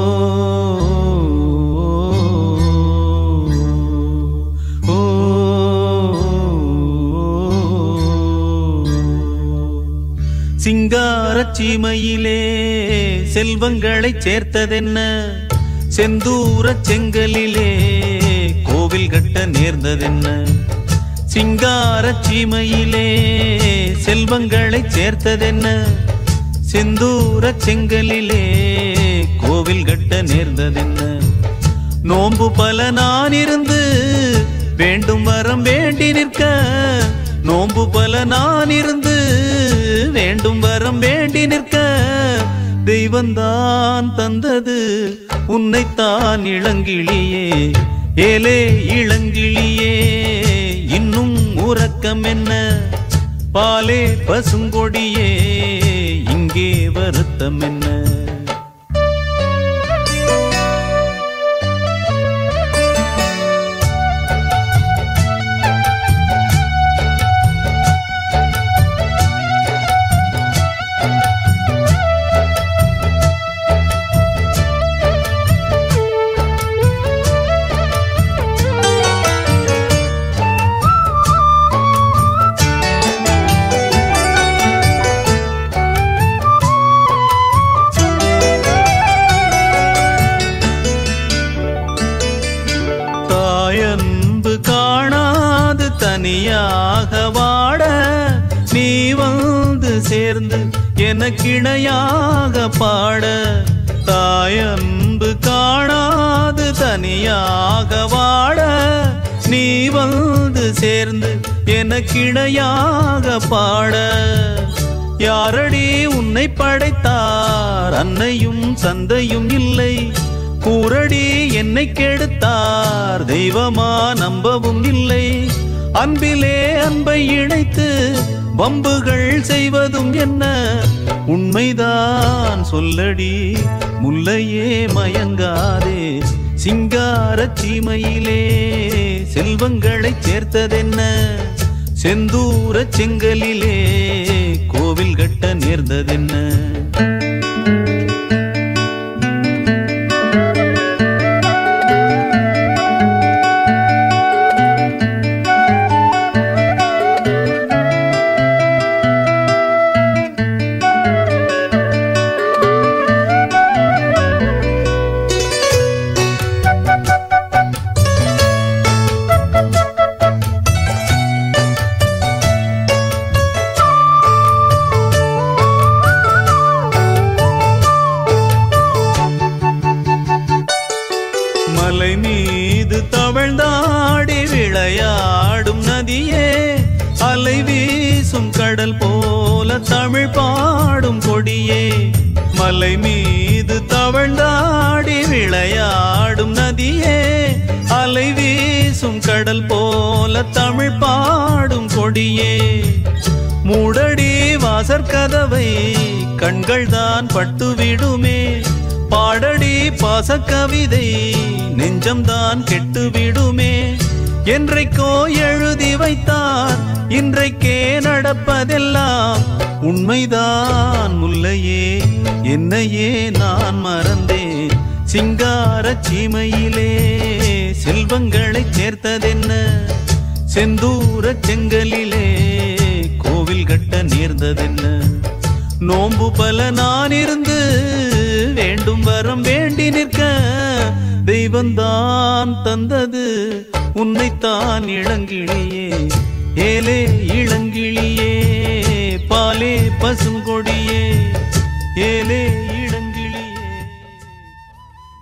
சிங்காரச் சீமையிலே செல்வங்களைச் சேர்த்ததென்ன செந்தூரச் செங்கலிலே கோவில் கட்ட நேர்ந்ததென்ன சிங்காரச் சீமையிலே செல்வங்களைச் சேர்த்ததென்ன செந்தூரச் செங்கலிலே கோவில் கட்ட நேர்ந்ததென்ன நோன்பு பல நான் இருந்து வேண்டும் வரம் வேண்டி நிற்க நோன்பு பல நான் இருந்து வேண்டும் வரம் வேண்டி நிற்க தெய்வந்தான் தந்தது உன்னைத்தான் இளங்கிளியே ஏலே இளங்கிளியே இன்னும் உறக்கம் என்ன பாலே பசுங்கொடியே இங்கே வருத்தம் என்ன தாயன்பு காணாது தனியாக வாட நீ வந்து சேர்ந்து எனக்கிணையாக பாட தாயன்பு காணாது தனியாக வாட நீ வந்து சேர்ந்து எனக்கிணையாக பாட யாரடி உன்னை படைத்தார் அன்னையும் சந்தையும் இல்லை கூரடி என்னை கெடுத்தார் தெய்வமா நம்பவும் இல்லை அன்பிலே அன்பை இணைத்து வம்புகள் செய்வதும் என்ன உண்மைதான் சொல்லடி முல்லையே மயங்காதே சிங்காரச் சீமையிலே செல்வங்களைச் சேர்த்ததென்ன செந்தூரச் செங்கலிலே கோவில் கட்ட நேர்ந்ததென்ன மலை மீது தவழ்ந்தாடி விளையாடும் நதியே அலை வீசும் கடல் போல தமிழ் பாடும் கொடியே மலை மீது தவழ்ந்தாடி விளையாடும் நதியே அலை வீசும் கடல் போல தமிழ் பாடும் கொடியே மூடடி வாசற்கதவை கண்கள் தான் பட்டுவிடுமே பாடடி பாசக்கவிதை நெஞ்சம்தான் கெட்டுவிடுமே என்றைக்கோ எழுதி வைத்தார் இன்றைக்கே நடப்பதெல்லாம் உண்மைதான் முல்லையே என்னையே நான் மறந்தேன் சிங்காரச் சீமையிலே செல்வங்களைச் சேர்த்ததென்ன செந்தூரச் செங்கலிலே கோவில் கட்ட நேர்ந்ததென்ன நோன்பு பல நான் இருந்து வேண்டும் வரம் வேண்டி நிற்க தெய்வந்தான் தந்தது உன்னைத்தான் இளங்கிளியே ஏலே இளங்கிளியே பாலே பசுங்கொடியே ஏலே இளங்கிளியே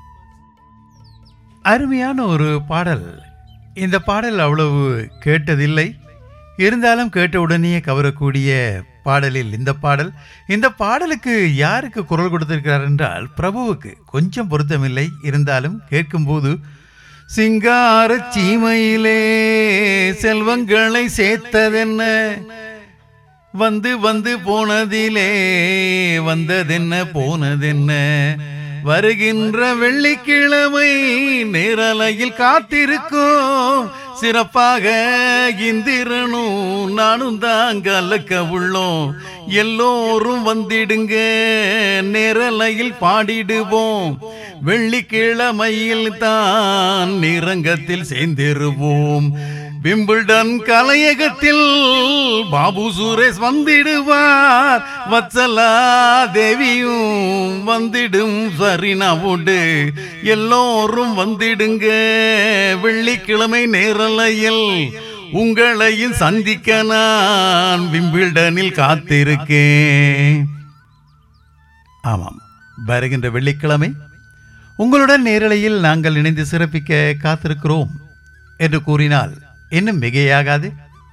அருமையான ஒரு பாடல் இந்த பாடல் அவ்வளவு கேட்டதில்லை இருந்தாலும் கேட்ட உடனே கவரக்கூடிய பாடலில் இந்த பாடல் இந்த பாடலுக்கு யாருக்கு குரல் கொடுத்திருக்கிறார் என்றால் பிரபுவுக்கு கொஞ்சம் பொருத்தமில்லை இருந்தாலும் கேட்கும்போது சிங்கார சீமையிலே செல்வங்களை சேர்த்ததென்ன வந்து வந்து போனதிலே வந்ததென்ன போனதென்ன வருகின்ற வெள்ளிக்கிழமை நேரலையில் காத்திருக்கும் சிறப்பாக இந்திரனும் நானும் தான் கலக்க உள்ளோம் எல்லோரும் வந்திடுங்க நேரலையில் பாடிடுவோம் வெள்ளிக்கிழமையில் தான் நிரங்கத்தில் சேர்ந்திருவோம் விம்பிள்டன் கலையகத்தில் பாபு சுரேஷ் வந்திடுவார் வத்சலா தேவியும் வந்திடும் சரினாவோடு எல்லோரும் வந்திடுங்க வெள்ளிக்கிழமை நேரலையில் உங்களையும் சந்திக்க நான் விம்பிள்டனில் காத்திருக்கேன் ஆமாம் வருகின்ற வெள்ளிக்கிழமை உங்களுடன் நேரலையில் நாங்கள் இணைந்து சிறப்பிக்க காத்திருக்கிறோம் என்று கூறினால் இன்னும் மிகையாகாது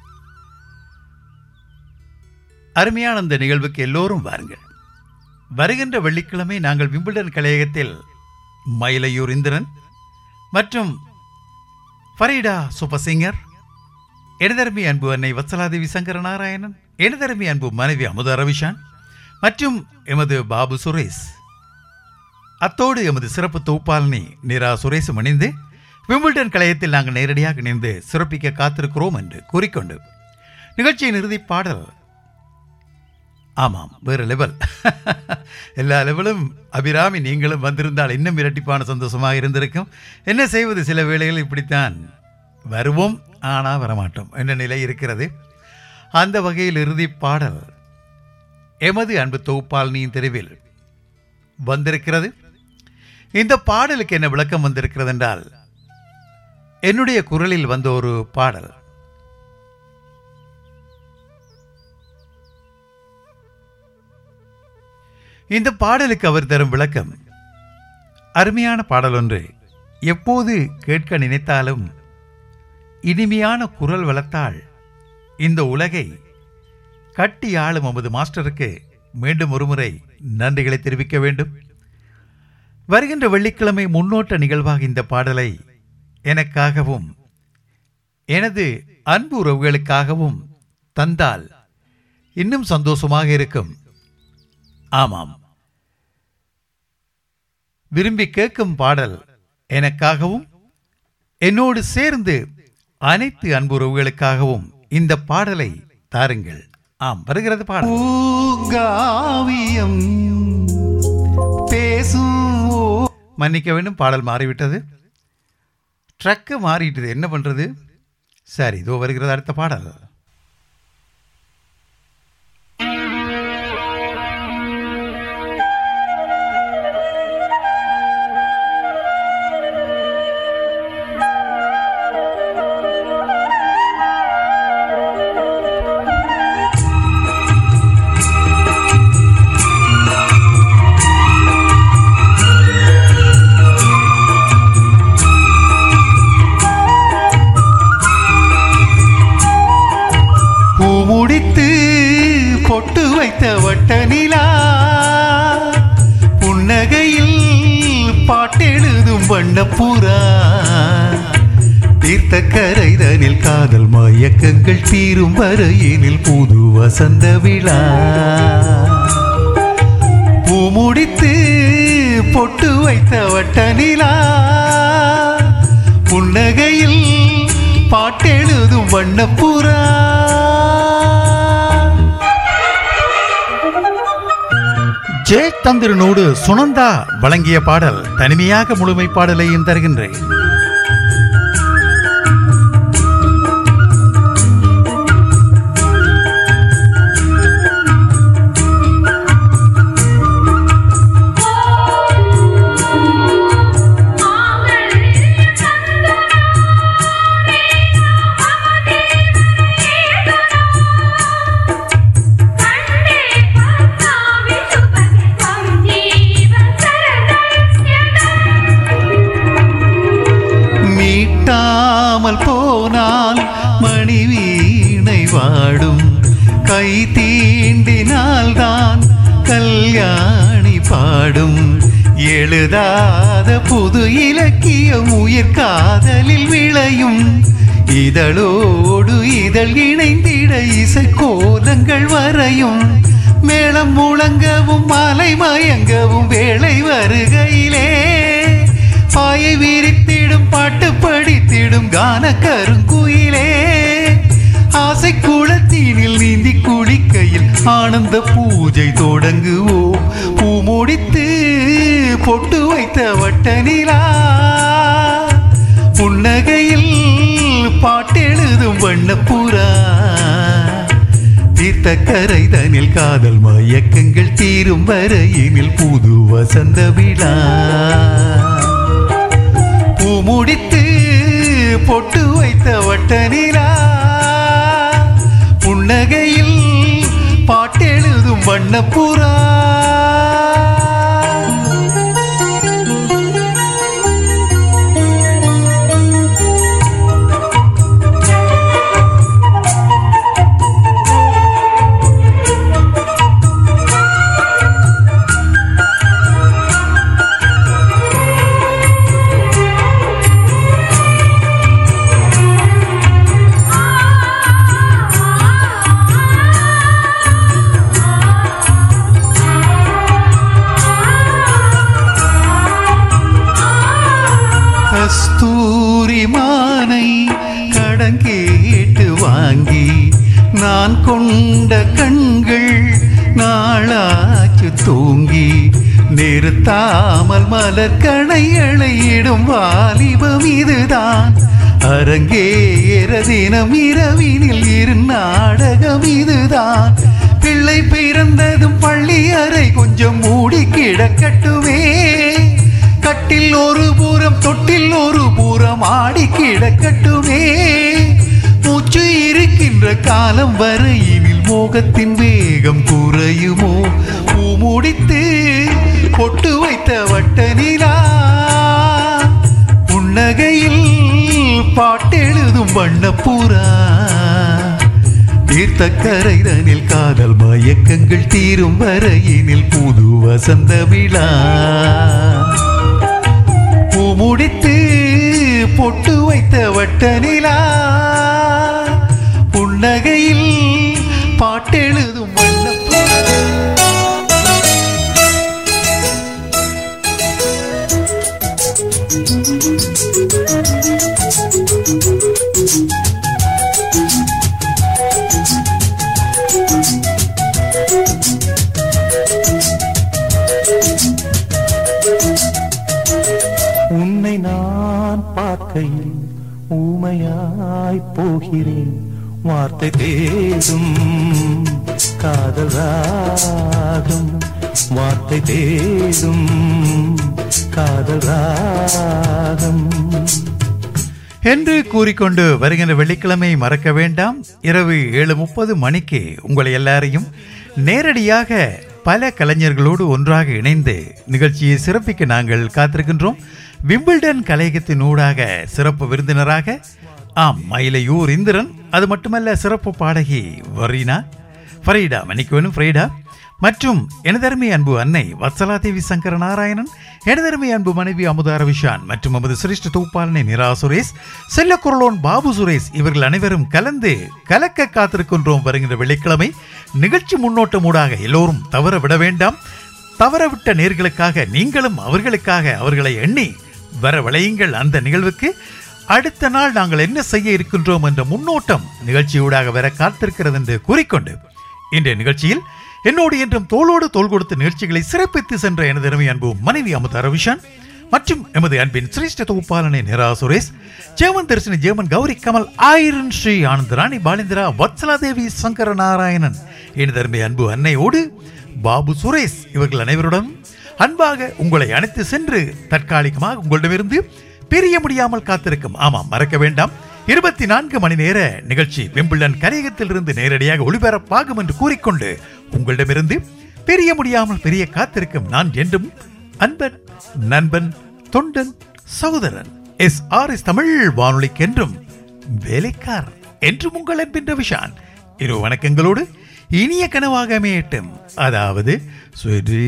அருமையான அந்த நிகழ்வுக்கு எல்லோரும் வாருங்கள் வருகின்ற வெள்ளிக்கிழமை நாங்கள் விம்பிள்டன் கலையகத்தில் மயிலையூர் இந்திரன் மற்றும் ஃபரீடா சூப்பர் சிங்கர் எனதரமி அன்பு அன்னை வத்சலாதேவி சங்கர நாராயணன் எனதரமி அன்பு மனைவி அமுதா ரவிஷான் மற்றும் எமது பாபு சுரேஷ் அத்தோடு எமது சிறப்பு தொகுப்பாளினி நிரா சுரேஷும் இணைந்து விம்பிள்டன் கலையத்தில் நாங்கள் நேரடியாக இணைந்து சிறப்பிக்க காத்திருக்கிறோம் என்று கூறிக்கொண்டு நிகழ்ச்சியின் இறுதி பாடல் ஆமாம் வேறு லெவல் எல்லா லெவலும் அபிராமி நீங்களும் வந்திருந்தால் இன்னும் இரட்டிப்பான சந்தோஷமாக இருந்திருக்கும் என்ன செய்வது சில வேளைகள் இப்படித்தான் வருவோம் ஆனால் வரமாட்டோம் என்ற நிலை இருக்கிறது அந்த வகையில் இறுதி பாடல் எமது அன்பு தொகுப்பாளினியின் தெருவில் வந்திருக்கிறது இந்த பாடலுக்கு என்ன விளக்கம் வந்திருக்கிறது என்றால் என்னுடைய குரலில் வந்த ஒரு பாடல் இந்த பாடலுக்கு அவர் தரும் விளக்கம் அருமையான பாடல் ஒன்று எப்போது கேட்க நினைத்தாலும் இனிமையான குரல் வளர்த்தால் இந்த உலகை கட்டி ஆளும் நமது மாஸ்டருக்கு மீண்டும் ஒருமுறை நன்றிகளை தெரிவிக்க வேண்டும் வருகின்ற வெள்ளிக்கிழமை முன்னோட்ட நிகழ்வாக இந்த பாடலை எனக்காகவும் எனது அன்பு உறவுகளுக்காகவும் தந்தால் இன்னும் சந்தோஷமாக இருக்கும் ஆமாம் விரும்பி கேட்கும் பாடல் எனக்காகவும் என்னோடு சேர்ந்து அனைத்து அன்பு உறவுகளுக்காகவும் இந்த பாடலை தாருங்கள் ஆம் வருகிறது பாடல் பூங்காவியம் பேசும் ஓ- மன்னிக்க வேண்டும் பாடல் மாறிவிட்டது ட்ரக்கு மாறிட்டது என்ன பண்றது சரி இதோ வருகிறது அடுத்த பாடல் பூ முடித்து பொட்டு வைத்த வட்ட நிலா புன்னகையில் பாட்டெழுதும் வண்ணப்புறா தீர்த்த கரைதனில் காதல் மயக்கங்கள் தீரும் வரையினில் புது வசந்த விழா பூ முடித்து பொட்டு வைத்த வட்ட நிலா புன்னகையில் பாட்டெழுதும் வண்ணப்புறா ஜே தந்திரனோடு சுனந்தா வழங்கிய பாடல் தனிமையாக முழுமை பாடலையும் தருகின்றேன் கல்யாணி பாடும் எழுதாத புது இலக்கியம் உயிர் காதலில் விளையும் இதழோடு இதழ் இணைந்திட இசை கோலங்கள் வரையும் மேளம் முழங்கவும் மாலை மயங்கவும் வேளை வருகையிலே பாயை விரித்திடும் பாட்டு படித்திடும் கான கருங்குயிலே ஆசை குளத்தீனில் நீந்தி குளிக்கையில் ஆனந்த பூஜை தொடங்குவோம் பூ முடித்து பொட்டு வைத்த வட்ட நிலா புன்னகையில் பாட்டெழுதும் வண்ணப்புறா தீர்த்த கரை தனில் காதல் மயக்கங்கள் தீரும் வரையினில் புது வசந்த விழா பூ முடித்து பொட்டு வைத்த வட்ட நிலா புன்னகையில் பாட்டெழுதும் வண்ணப்புறா கஸ்தூரி மானை கடன் கேட்டு வாங்கி நான் கொண்ட கண்கள் நாளாச்சு தூங்கி நிறுத்தாமல் மலர்கணைகளை இடும் வாலிபம் இதுதான் அரங்கேற தினம் இரவினில் இரு நாடகம் இதுதான் பிள்ளை பிறந்ததும் பள்ளி அறை கொஞ்சம் மூடி கிடக்கட்டுமே கட்டில் ஒரு பூரம் தொட்டில் ஒரு பூரம் ஆடி கிடக்கட்டுமே மூச்சு இருக்கின்ற காலம் வரையினில் மோகத்தின் வேகம் குறையுமோ பூ முடித்து பொட்டு வைத்த வட்ட நிலா புன்னகையில் பாட்டெழுதும் வண்ணப்புறா தீர்த்த கரைதனில் காதல் மயக்கங்கள் தீரும் வரையினில் புது வசந்த விழா பூ முடித்து பொட்டு வைத்த வட்ட நிலா புன்னகையில் பாட்டெழுதும் வண்ணப்புறா உன்னை நான் பார்க்கையில் ஊமையாய் போகிறேன் வார்த்தை தேடும் காதல் ராகம் வார்த்தை தேடும் காதல் ராகம் என்று கூறிக்கொண்டு வருகின்ற வெள்ளிக்கிழமை மறக்க வேண்டாம் இரவு ஏழு முப்பது மணிக்கு உங்களை எல்லாரையும் நேரடியாக பல கலைஞர்களோடு ஒன்றாக இணைந்து நிகழ்ச்சியை சிறப்பிக்க நாங்கள் காத்திருக்கின்றோம் விம்பிள்டன் கலையகத்தின் ஊடாக சிறப்பு விருந்தினராக ஆம் மயிலையூர் இந்திரன் அது மட்டுமல்ல சிறப்பு பாடகி வரீனா ஃபரீடா மன்னிக்கவேணும் ஃப்ரைடா மற்றும் எனதருமை அன்பு அன்னை வத்சலா தேவி சங்கர நாராயணன் எனதருமை அன்பு மனைவி அமுதா ரவிஷான் மற்றும் நமது சிரேஷ்ட தொகுப்பாளனை நிரா சுரேஷ் செல்லக்குரலோன் பாபு சுரேஷ் இவர்கள் அனைவரும் கலந்து கலக்க காத்திருக்கின்றோம் வருகின்ற வெள்ளிக்கிழமை நிகழ்ச்சி முன்னோட்டம் ஊடாக எல்லோரும் தவற விட வேண்டாம் தவறவிட்ட நேர்களுக்காக நீங்களும் அவர்களுக்காக அவர்களை எண்ணி வர விளையுங்கள் அந்த நிகழ்வுக்கு அடுத்த நாள் நாங்கள் என்ன செய்ய இருக்கின்றோம் என்ற முன்னோட்டம் நிகழ்ச்சியூடாக வர காத்திருக்கிறது என்று கூறிக்கொண்டு இன்றைய நிகழ்ச்சியில் என்னோடு என்றும் தோளோடு தோள் கொடுத்த நிகழ்ச்சிகளை சிறப்பித்து சென்ற எனது அருமை அன்பு மனைவி அமுதா ரவிஷான் மற்றும் எமது அன்பின் சிரேஷ்ட தொகுப்பாளனை நிரா சுரேஷ் ஜெயமன் தரிசனி ஜெயமன் கௌரி கமல் ஆயிரன் ஸ்ரீ ஆனந்த் ராணி பாலேந்திரா வத்சலாதேவி சங்கர நாராயணன் எனது அருமை அன்பு அன்னையோடு பாபு சுரேஷ் இவர்கள் அனைவருடன் அன்பாக உங்களை அழைத்து சென்று தற்காலிகமாக உங்களிடமிருந்து பிரிய முடியாமல் காத்திருக்கும் ஆமாம் மறக்க வேண்டாம் இருபத்தி நான்கு மணி நேர நிகழ்ச்சி வெம்பிள்டன் கலையகத்திலிருந்து நேரடியாக ஒளிபரப்பாகும் என்று கூறிக்கொண்டு உங்களிடமிருந்து பிரிய முடியாமல் பிரிய காத்திருக்கும் நான் என்றும் அன்பன் நண்பன் தொண்டன் சகோதரன் எஸ் ஆர் எஸ் தமிழ் வானொலிக்கென்றும் வேலைக்காரன் என்றும் உங்கள் அன்பின் ரவிஷான் இரு வணக்கங்களோடு இனிய கனவாக அமையட்டும் அதாவது ஸ்வீ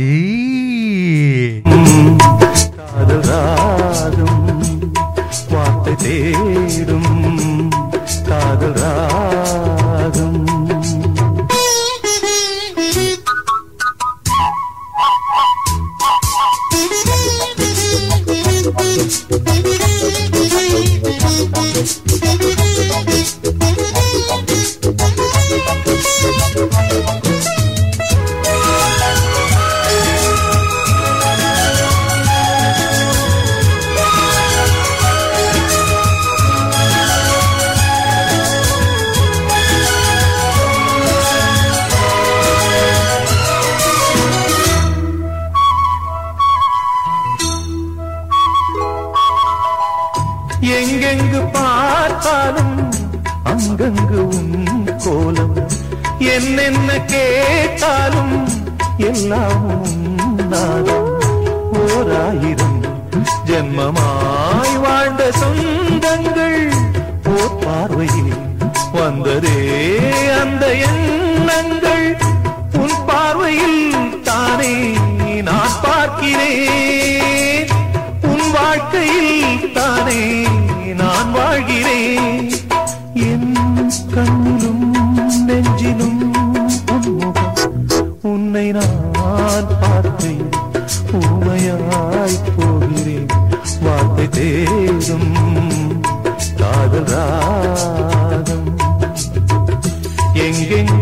காதல் ராகம் வார்த்தை தேடும் காதல் ராகம் எங்கெங்கு பார்த்தாலும் அங்கங்கு உன் கோலம் என்னென்ன கேட்டாலும் எல்லாம் உன்னாதம் ஓராயிரம் ஜென்மமாய் வாழ்ந்த சொந்தங்கள் ஓர் பார்வையில் வந்ததே அந்த எண்ணங்கள் உன் பார்வையில் தானே நான் பார்க்கிறேன் உன் வாழ்க்கையில் தானே நான் வாழ்கிறேன் என் கண்ணிலும் நெஞ்சிலும் உன்முகம் உன்னை நான் பார்த்தேன் ஊமையாய் போகிறேன் வார்த்தை தேடும் காதல் ராகம் எங்கெங்கு